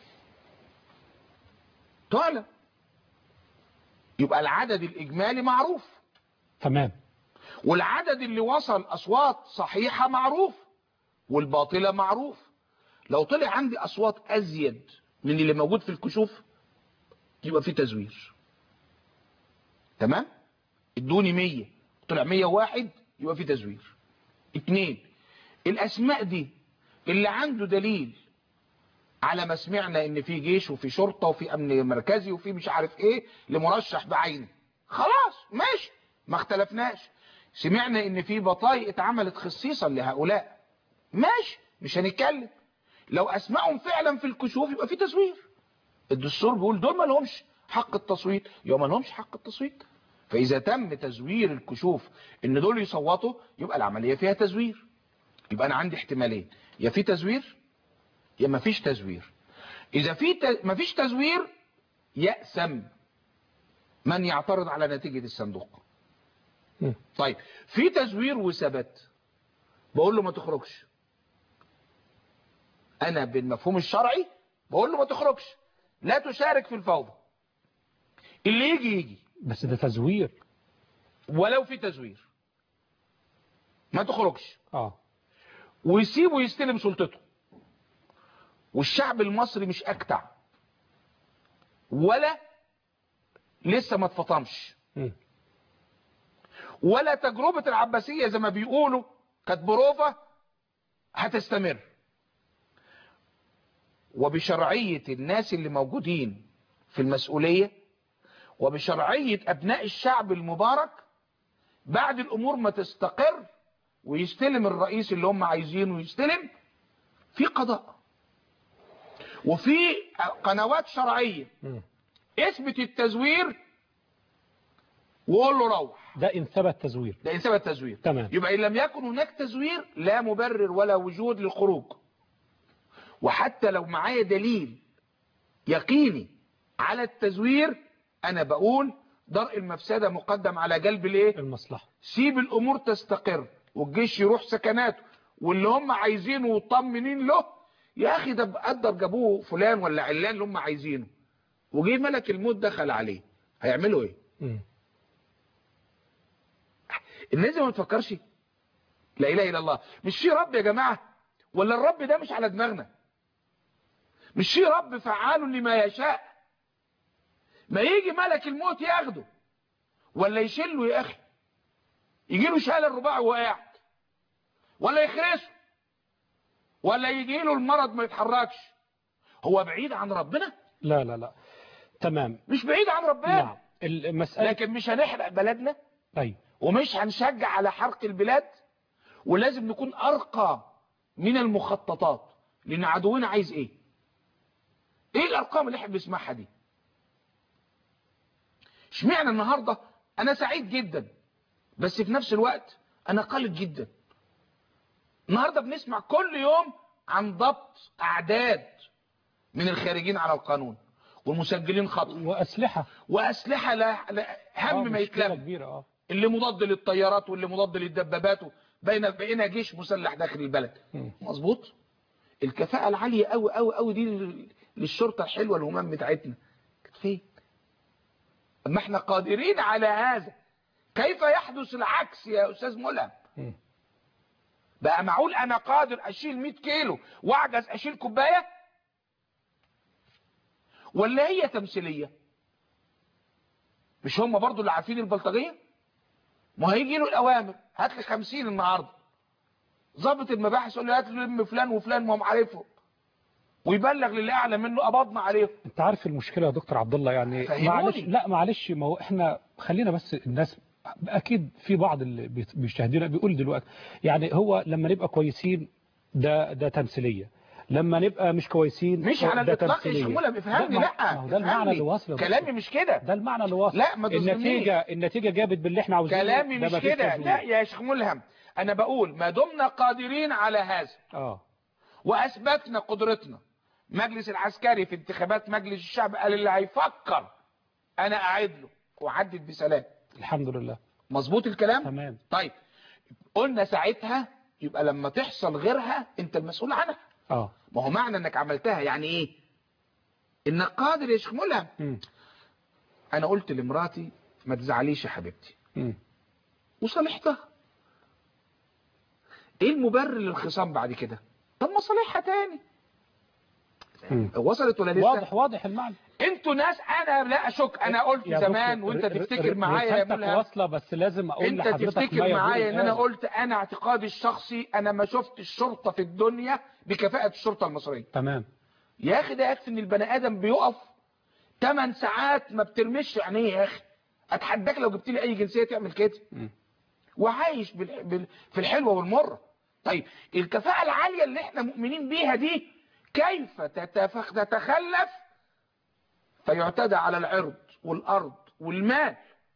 تعلن يبقى العدد الاجمالي معروف تمام والعدد اللي وصل اصوات صحيحة معروف والباطلة معروف لو طلع عندي اصوات ازيد من اللي موجود في الكشوف يبقى في تزوير تمام ادوني 100 طلع 101 يبقى في تزوير اتنين الاسماء دي اللي عنده دليل على ما سمعنا ان في جيش وفي شرطة وفي امن مركزي وفي مش عارف ايه لمرشح بعينه خلاص ماشي ما اختلفناش سمعنا ان في بطايق اتعملت خصيصا لهؤلاء ماشي مش هنتكلم لو اسمائهم فعلا في الكشوف يبقى في تزوير الدستور بيقول دول ما لهمش حق التصويت يبقى ما لهمش حق التصويت فاذا تم تزوير الكشوف ان دول يصوتوا يبقى العملية فيها تزوير يبقى انا عندي احتمالين يا في تزوير يا ما فيش تزوير اذا في ت... ما فيش تزوير يأسم من يعترض على نتيجة الصندوق مم. طيب في تزوير وثبت بقول له ما تخرجش انا بالمفهوم الشرعي بقول له ما تخرجش لا تشارك في الفوضى اللي يجي يجي بس ده تزوير ولو في تزوير ما تخرجش اه ويسيبه يستلم سلطته والشعب المصري مش اكتع ولا لسه ما اتفطمش مم. ولا تجربة العباسية زي ما بيقولوا كانت بروفة هتستمر وبشرعية الناس اللي موجودين في المسؤولية وبشرعية أبناء الشعب المبارك بعد الأمور ما تستقر ويستلم الرئيس اللي هم عايزينه يستلم في قضاء وفي قنوات شرعية مم. اثبت التزوير وقول له روح ده ان ثبت تزوير ده إنسان التزوير تمام يبقى إن لم يكن هناك تزوير لا مبرر ولا وجود للخروج وحتى لو معايا دليل يقيني على التزوير أنا بقول درء المفسدة مقدم على جلب الايه المصلحة سيب الأمور تستقر والجيش يروح سكناته واللي هم عايزينه وطمنين له يا أخي ده بقدر جابوه فلان ولا علان اللي هم عايزينه وجي ملك الموت دخل عليه هيعملوا ايه مم. الناس دي ما بتفكرش لا اله الا الله مش في رب يا جماعه ولا الرب ده مش على دماغنا مش في رب فعال لما يشاء ما يجي ملك الموت ياخده ولا يشله يا اخي يجي له شلل الرباعي وهو قاعد ولا يخرسه ولا يجي له المرض ما يتحركش هو بعيد عن ربنا لا لا لا تمام مش بعيد عن ربنا نعم المسألة لكن مش هنحرق بلدنا أيوة ومش هنشجع على حرق البلاد ولازم نكون أرقى من المخططات لأن عدونا عايز إيه إيه الأرقام اللي احنا بنسمعها دي اشمعنى النهاردة أنا سعيد جدا بس في نفس الوقت أنا قلق جدا النهاردة بنسمع كل يوم عن ضبط أعداد من الخارجين على القانون والمسجلين خطر وأسلحة وأسلحة لا, لا هم ما يتلم كبيرة اه اللي مضاد للطيارات واللي مضاد للدبابات بين بقينا جيش مسلح داخل البلد مظبوط الكفاءة العالية قوي قوي قوي دي للشرطة الحلوة الهمام بتاعتنا كانت فين اما احنا قادرين على هذا كيف يحدث العكس يا استاذ ملهم بقى معقول انا قادر اشيل 100 كيلو واعجز اشيل كوبايه ولا هي تمثيليه مش هم برضو اللي عارفين البلطجيه ما هيجي له الاوامر هات لي 50 النهارده ضابط المباحث يقول له هات لي ام فلان وفلان ما هم عارفهم ويبلغ للي اعلى منه قبضنا عليهم انت عارف المشكله يا دكتور عبد الله يعني فهموني. معلش لا معلش ما هو احنا خلينا بس الناس اكيد في بعض اللي بيت- بيشاهدونا بيقول دلوقتي يعني هو لما نبقى كويسين ده ده تمثيليه لما نبقى مش كويسين مش على ده الاطلاق تمثيلية. يشمولها ده بيفهمني ما- لا ما هو ده المعنى افهمني. اللي واصل يا كلامي دكتور. مش كده ده المعنى اللي واصل لا ما تظلمنيش. النتيجه النتيجه جابت باللي احنا عاوزينه كلامي ده مش مفيش كده تغيير. لا يا شيخ ملهم انا بقول ما دمنا قادرين على هذا اه واثبتنا قدرتنا مجلس العسكري في انتخابات مجلس الشعب قال اللي هيفكر انا اعد له وعدت بسلام الحمد لله مظبوط الكلام تمام طيب قلنا ساعتها يبقى لما تحصل غيرها انت المسؤول عنها اه ما هو معنى انك عملتها يعني ايه انك قادر يا شيخ ملهم مم. انا قلت لمراتي ما تزعليش يا حبيبتي مم. وصالحتها ايه المبرر للخصام بعد كده طب ما صالحها تاني مم. وصلت ولا لسه واضح واضح المعنى انتوا ناس انا لا اشك انا قلت يا زمان دكتور، وانت ر- ر- تفتكر ر- معايا يا رسالتك ملهم واصله بس لازم اقول انت لحضرتك ما تفتكر يقول معايا ان انا الآن. قلت انا اعتقادي الشخصي انا ما شفت الشرطة في الدنيا بكفاءة الشرطة المصرية تمام يا اخي ده يكفي ان البني ادم بيقف 8 ساعات ما بترمش عينيه يا اخي اتحداك لو جبت لي اي جنسيه تعمل كده مم. وعايش بال... بال... في الحلوه والمره طيب الكفاءه العاليه اللي احنا مؤمنين بيها دي كيف تتف... تتخلف فيعتدى على العرض والارض والمال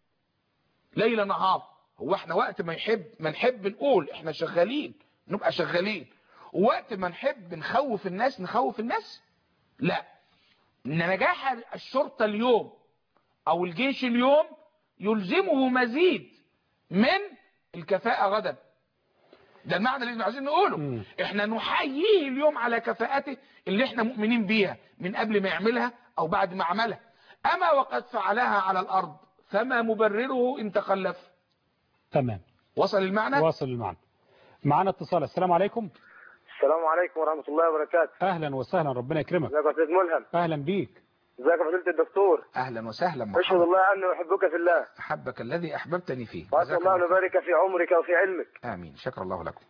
ليل نهار هو احنا وقت ما يحب ما نحب نقول احنا شغالين نبقى شغالين ووقت ما نحب نخوف الناس نخوف الناس لا ان نجاح الشرطة اليوم او الجيش اليوم يلزمه مزيد من الكفاءة غدا ده المعنى اللي احنا عايزين نقوله مم. احنا نحييه اليوم على كفاءته اللي احنا مؤمنين بيها من قبل ما يعملها او بعد ما عملها اما وقد فعلها على الارض فما مبرره ان تخلف تمام وصل المعنى واصل المعنى معانا اتصال السلام عليكم السلام عليكم ورحمة الله وبركاته اهلا وسهلا ربنا يكرمك ازيك يا أستاذ ملهم اهلا بيك ازيك يا فضيلة الدكتور اهلا وسهلا أشهد مرحبا الله أنه أحبك في الله احبك الذي احببتني فيه وأسأل جزاك الله أن الله يبارك في عمرك وفي علمك خير. امين شكر الله لكم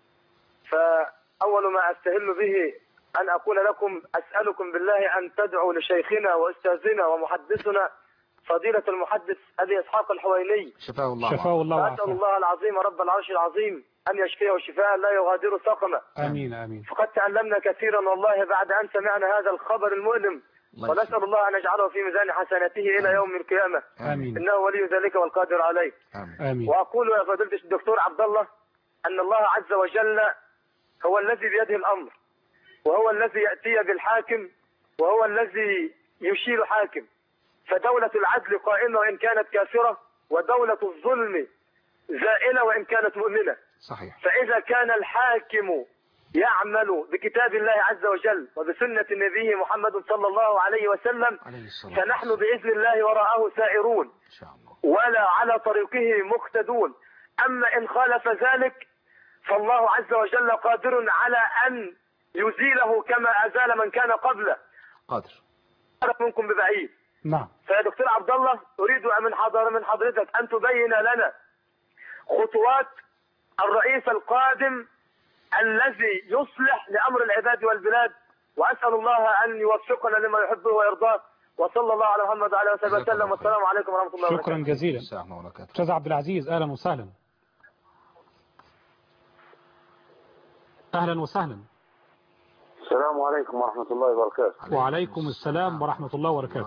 فأول ما أستهل به أن أقول لكم أسألكم بالله أن تدعوا لشيخنا وأستاذنا ومحدثنا فضيلة المحدث أبي إسحاق الحويني شفاه الله شفاه الله فأسأل وعافاه الله العظيم رب العرش العظيم أن يشفيه شفاء لا يغادر سقما امين امين فقد تعلمنا كثيرا والله بعد أن سمعنا هذا الخبر المؤلم الله ونسأل الله أن يجعله في ميزان حسناته إلى يوم القيامة امين إنه ولي ذلك والقادر عليه امين امين وأقول يا فضيلة الدكتور عبد الله أن الله عز وجل هو الذي بيده الأمر وهو الذي يأتي بالحاكم وهو الذي يشيل حاكم فدولة العدل قائمة وإن كانت كافرة ودولة الظلم زائلة وإن كانت مؤمنة صحيح فإذا كان الحاكم يعمل بكتاب الله عز وجل وبسنة نبيه محمد صلى الله عليه وسلم عليه الصلاة فنحن بإذن الله وراءه سائرون ان شاء الله ولا على طريقه مقتدون أما إن خالف ذلك فالله عز وجل قادر على أن يزيله كما أزال من كان قبله قادر منكم ببعيد نعم فيا دكتور عبد الله أريد من حضر من حضرتك أن تبين لنا خطوات الرئيس القادم الذي يصلح لأمر العباد والبلاد وأسأل الله أن يوفقنا لما يحبه ويرضاه وصلى الله على محمد وعلى اله وصحبه وسلم والسلام عليكم ورحمة الله وبركاته شكرا جزيلا استاذ عبد العزيز اهلا وسهلا اهلا وسهلا السلام عليكم ورحمة الله وبركاته وعليكم السلام ورحمة الله وبركاته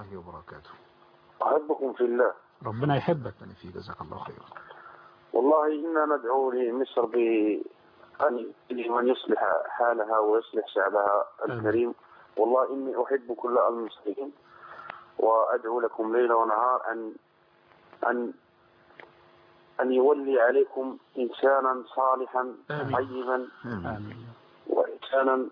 أحبكم في الله ربنا يحبك في جزاك الله خيرا والله إنا ندعو لمصر بأن من يصلح حالها ويصلح شعبها الكريم والله إني أحب كل المسلمين وأدعو لكم ليلا ونهار أن أن أن يولي عليكم إنسانا صالحا طيبا وإنسانا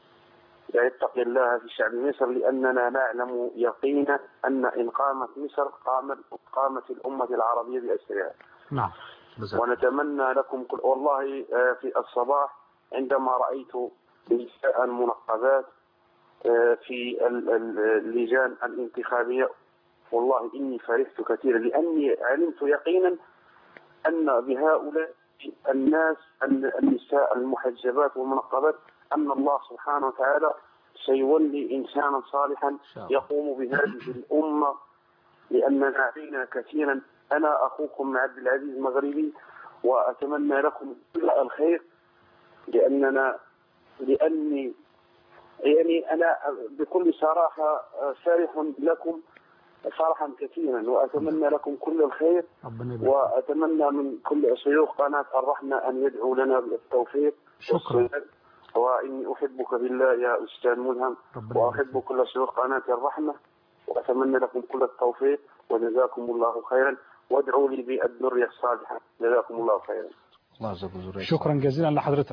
يتقي الله في شعب مصر لأننا نعلم يقينا أن إن قامت مصر قامت قامت الأمة العربية بأسرها نعم ونتمنى لكم كل والله آه، في الصباح عندما رأيت نساء منقبات آه، في ال- ال- اللجان الانتخابية والله إني فرحت كثيرا لأني علمت يقينا أن بهؤلاء الناس ال- النساء المحجبات والمنقبات أن الله سبحانه وتعالى سيولي إنسانا صالحا يقوم بهذه الأمة لأننا علينا كثيرا أنا أخوكم عبد العزيز مغربي وأتمنى لكم كل الخير لأننا لأني يعني أنا بكل صراحة فرح لكم فرحا كثيرا وأتمنى لكم كل الخير ربنا يبارك وأتمنى من كل شيوخ قناة الرحمة أن يدعوا لنا بالتوفيق شكرا والسداد. وإني أحبك بالله يا أستاذ ملهم وأحب كل شيوخ قناة الرحمة وأتمنى لكم كل التوفيق وجزاكم الله خيرا وادعوا لي بالذرية الصالحة جزاكم الله خيرا الله يجزاك ذرية شكرا جزيلا لحضرتك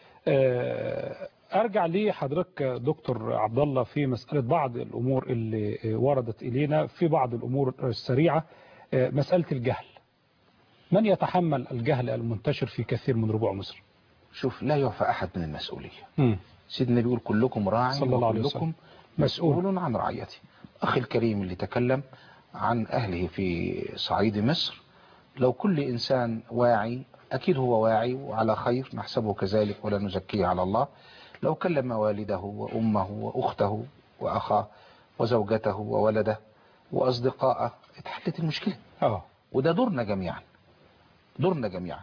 آه، ارجع لحضرتك دكتور عبد الله في مسألة بعض الامور اللي وردت الينا في بعض الامور السريعة آه، مسألة الجهل من يتحمل الجهل المنتشر في كثير من ربوع مصر شوف لا يعفى أحد من المسؤولية مم. سيدنا بيقول كلكم راع صلى الله عليه وكلكم وسلم. مسؤول عن رعيته أخي الكريم اللي تكلم عن أهله في صعيد مصر لو كل إنسان واعي أكيد هو واعي وعلى خير نحسبه كذلك ولا نزكيه على الله لو كلم والده وأمه وأخته وأخاه وزوجته وولده وأصدقائه اتحلت المشكلة اه وده دورنا جميعا دورنا جميعا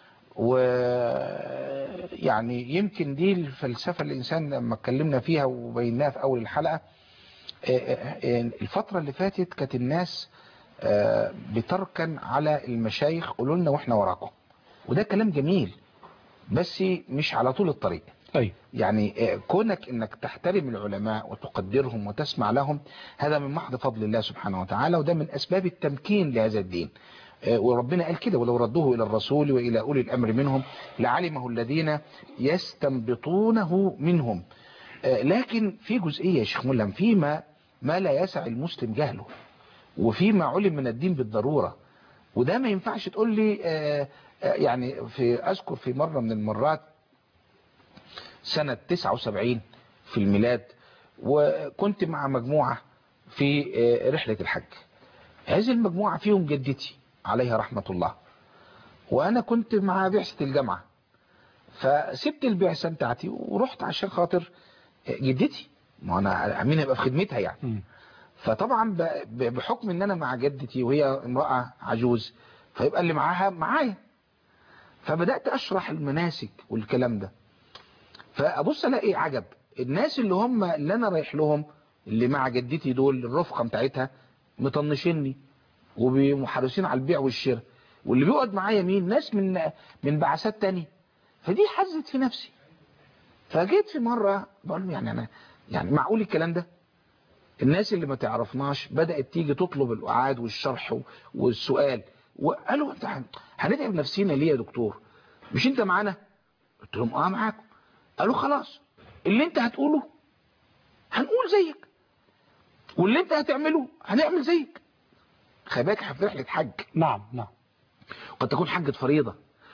ويعني يمكن دي الفلسفة اللي الإنسان لما اتكلمنا فيها وبيناها في أول الحلقة آه، آه، الفترة اللي فاتت كانت الناس آه، بتركن على المشايخ قولوا لنا واحنا وراكم وده كلام جميل بس مش على طول الطريق أي. يعني آه، كونك انك تحترم العلماء وتقدرهم وتسمع لهم هذا من محض فضل الله سبحانه وتعالى وده من اسباب التمكين لهذا الدين آه، وربنا قال كده ولو ردوه الى الرسول والى اولي الامر منهم لعلمه الذين يستنبطونه منهم آه، لكن في جزئية يا شيخ ملهم فيما ما لا يسع المسلم جهله وفيما علم من الدين بالضرورة وده ما ينفعش تقول لي آه، آه، يعني في أذكر في مرة من المرات سنة 79 في الميلاد وكنت مع مجموعة في آه، رحلة الحج هذه المجموعة فيهم جدتي عليها رحمة الله وأنا كنت مع بعثة الجامعة فسبت البعثة بتاعتي ورحت عشان خاطر جدتي ما انا مين هيبقى في خدمتها يعني فطبعا ب- ب- بحكم ان انا مع جدتي وهي امرأة عجوز فيبقى اللي معاها معايا فبدأت اشرح المناسك والكلام ده فابص الاقي عجب الناس اللي هم اللي انا رايح لهم اللي مع جدتي دول الرفقة بتاعتها مطنشيني ومحرصين على البيع والشراء واللي بيقعد معايا مين ناس من من بعثات تانية فدي حزت في نفسي فجيت في مرة بقول له يعني انا يعني معقول الكلام ده الناس اللي ما تعرفناش بدأت تيجي تطلب الإعاد والشرح والسؤال وقالوا انت هن- هنتعب نفسينا ليه يا دكتور مش انت معانا قلت لهم اه معاكم قالوا خلاص اللي انت هتقوله هنقول زيك واللي انت هتعمله هنعمل زيك خلي بالك احنا في رحله حج نعم نعم قد تكون حجة فريضة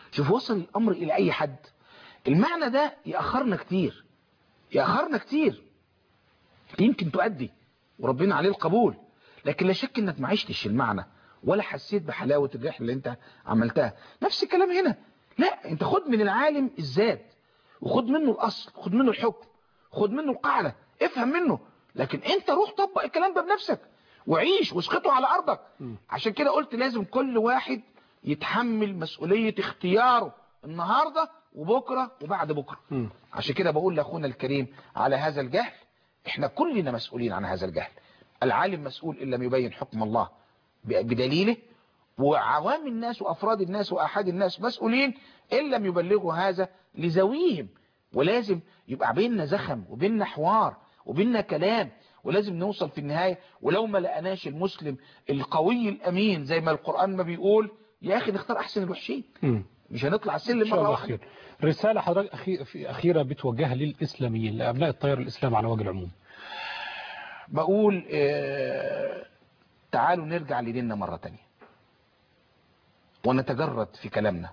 شوف وصل الامر الى اي حد المعنى ده ياخرنا كتير ياخرنا كتير يمكن تؤدي وربنا عليه القبول لكن لا شك انك ما عشتش المعنى ولا حسيت بحلاوة الرحلة اللي انت عملتها نفس الكلام هنا لا انت خد من العالم الذات وخد منه الاصل خد منه الحكم خد منه القاعدة افهم منه لكن انت روح طبق الكلام ده بنفسك وعيش واسقطه على ارضك عشان كده قلت لازم كل واحد يتحمل مسؤولية اختياره النهاردة وبكرة وبعد بكرة عشان كده بقول لاخونا الكريم على هذا الجهل احنا كلنا مسؤولين عن هذا الجهل العالم مسؤول ان لم يبين حكم الله بدليله وعوام الناس وافراد الناس واحد الناس مسؤولين ان لم يبلغوا هذا لذويهم ولازم يبقى بيننا زخم وبيننا حوار وبيننا كلام ولازم نوصل في النهاية ولو ما لقناش المسلم القوي الامين زي ما القرآن ما بيقول يا اخي نختار احسن الوحشين مش هنطلع إن السلم شاء مرة الله واحدة خير رسالة حضرتك أخي- في- أخيرة بتوجهها للإسلاميين لأبناء التيار الإسلامي على وجه العموم بقول آه، تعالوا نرجع لديننا مرة تانية ونتجرد في كلامنا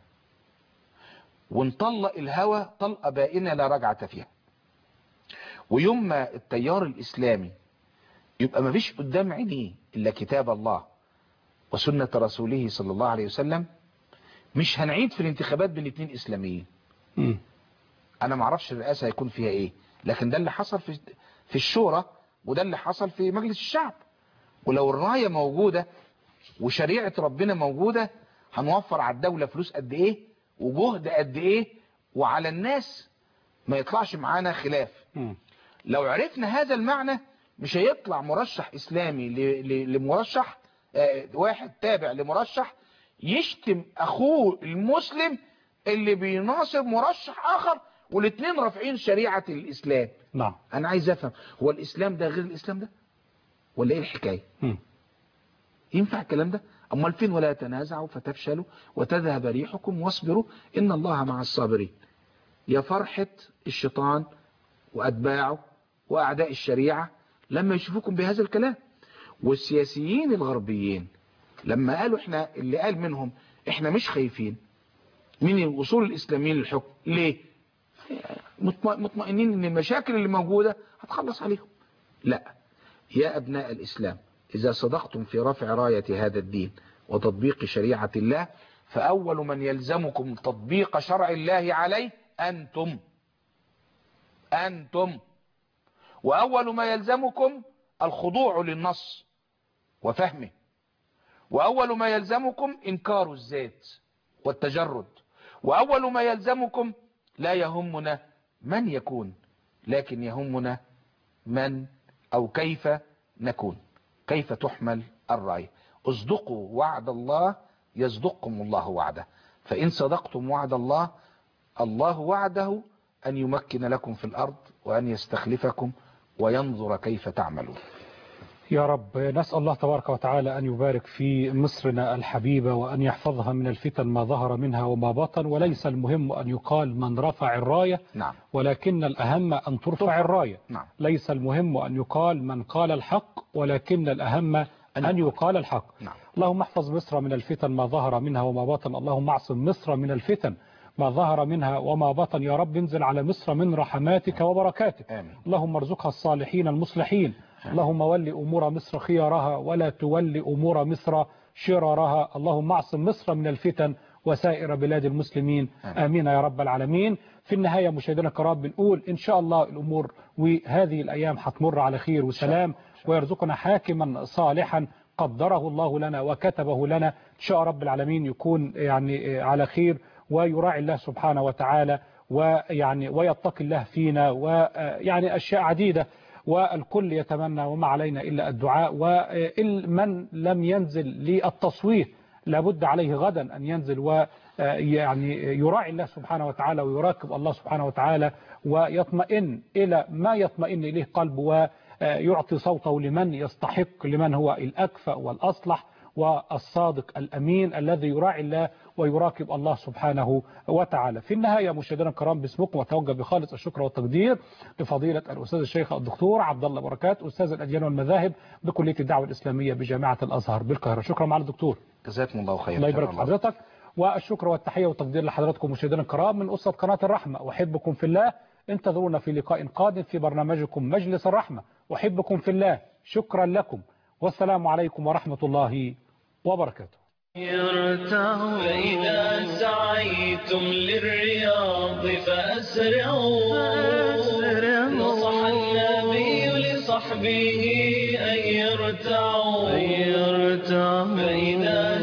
ونطلق الهوى طلقة بائنة لا رجعة فيها ويوم ما التيار الإسلامي يبقى ما فيش قدام عينيه إلا كتاب الله وسنة رسوله صلى الله عليه وسلم مش هنعيد في الانتخابات بين اتنين إسلاميين انا ما اعرفش الرئاسه هيكون فيها ايه لكن ده اللي حصل في في الشورى وده اللي حصل في مجلس الشعب ولو الرايه موجوده وشريعه ربنا موجوده هنوفر على الدوله فلوس قد ايه وجهد قد ايه وعلى الناس ما يطلعش معانا خلاف لو عرفنا هذا المعنى مش هيطلع مرشح اسلامي ل- ل- لمرشح آه، واحد تابع لمرشح يشتم اخوه المسلم اللي بيناصر مرشح اخر والاثنين رافعين شريعة الاسلام نعم انا عايز افهم هو الاسلام ده غير الاسلام ده ولا ايه الحكاية ينفع الكلام ده امال فين ولا تنازعوا فتفشلوا وتذهب ريحكم واصبروا ان الله مع الصابرين يا فرحة الشيطان واتباعه واعداء الشريعة لما يشوفوكم بهذا الكلام والسياسيين الغربيين لما قالوا احنا اللي قال منهم احنا مش خايفين من الوصول الاسلاميين للحكم ليه مطمئ- مطمئنين ان المشاكل اللي موجودة هتخلص عليهم لا يا ابناء الاسلام اذا صدقتم في رفع راية هذا الدين وتطبيق شريعة الله فاول من يلزمكم تطبيق شرع الله عليه انتم انتم واول ما يلزمكم الخضوع للنص وفهمه واول ما يلزمكم انكار الذات والتجرد واول ما يلزمكم لا يهمنا من يكون لكن يهمنا من او كيف نكون كيف تحمل الراية اصدقوا وعد الله يصدقكم الله وعده فان صدقتم وعد الله الله وعده ان يمكن لكم في الارض وان يستخلفكم وينظر كيف تعملون يا رب نسأل الله تبارك وتعالى أن يبارك في مصرنا الحبيبة وأن يحفظها من الفتن ما ظهر منها وما بطن وليس المهم أن يقال من رفع الراية نعم ولكن الأهم أن ترفع الراية نعم ليس المهم أن يقال من قال الحق ولكن الأهم أن يقال الحق نعم. اللهم احفظ مصر من الفتن ما ظهر منها وما بطن اللهم اعصم مصر من الفتن ما ظهر منها وما بطن يا رب انزل على مصر من رحماتك وبركاتك آمين. اللهم ارزقها الصالحين المصلحين اللهم ول أمور مصر خيارها ولا تول أمور مصر شرارها اللهم اعصم مصر من الفتن وسائر بلاد المسلمين آمين يا رب العالمين في النهاية مشاهدينا الكرام بنقول إن شاء الله الأمور وهذه الأيام هتمر على خير وسلام ويرزقنا حاكما صالحا قدره الله لنا وكتبه لنا إن شاء رب العالمين يكون يعني على خير ويراعي الله سبحانه وتعالى ويعني ويتقي الله فينا ويعني أشياء عديدة والكل يتمنى وما علينا إلا الدعاء ومن لم ينزل للتصويت لابد عليه غدا أن ينزل ويعني يراعي الله سبحانه وتعالى ويراقب الله سبحانه وتعالى ويطمئن إلى ما يطمئن إليه قلبه ويعطي صوته لمن يستحق لمن هو الأكفأ والأصلح والصادق الأمين الذي يراعي الله ويراقب الله سبحانه وتعالى في النهاية مشاهدينا الكرام باسمكم وتوجه بخالص الشكر والتقدير لفضيلة الأستاذ الشيخ الدكتور عبد الله بركات أستاذ الأديان والمذاهب بكلية الدعوة الإسلامية بجامعة الأزهر بالقاهرة شكرا معالي الدكتور جزاكم الله خيرا الله يبارك في حضرتك والشكر والتحية والتقدير لحضراتكم مشاهدينا الكرام من أسرة قناة الرحمة أحبكم في الله انتظرونا في لقاء قادم في برنامجكم مجلس الرحمة أحبكم في الله شكرا لكم والسلام عليكم ورحمة الله وبركاته يرتعوا فإذا سعيتم للرياض فأسرعوا نصح النبي لصحبه أن يرتعوا فإذا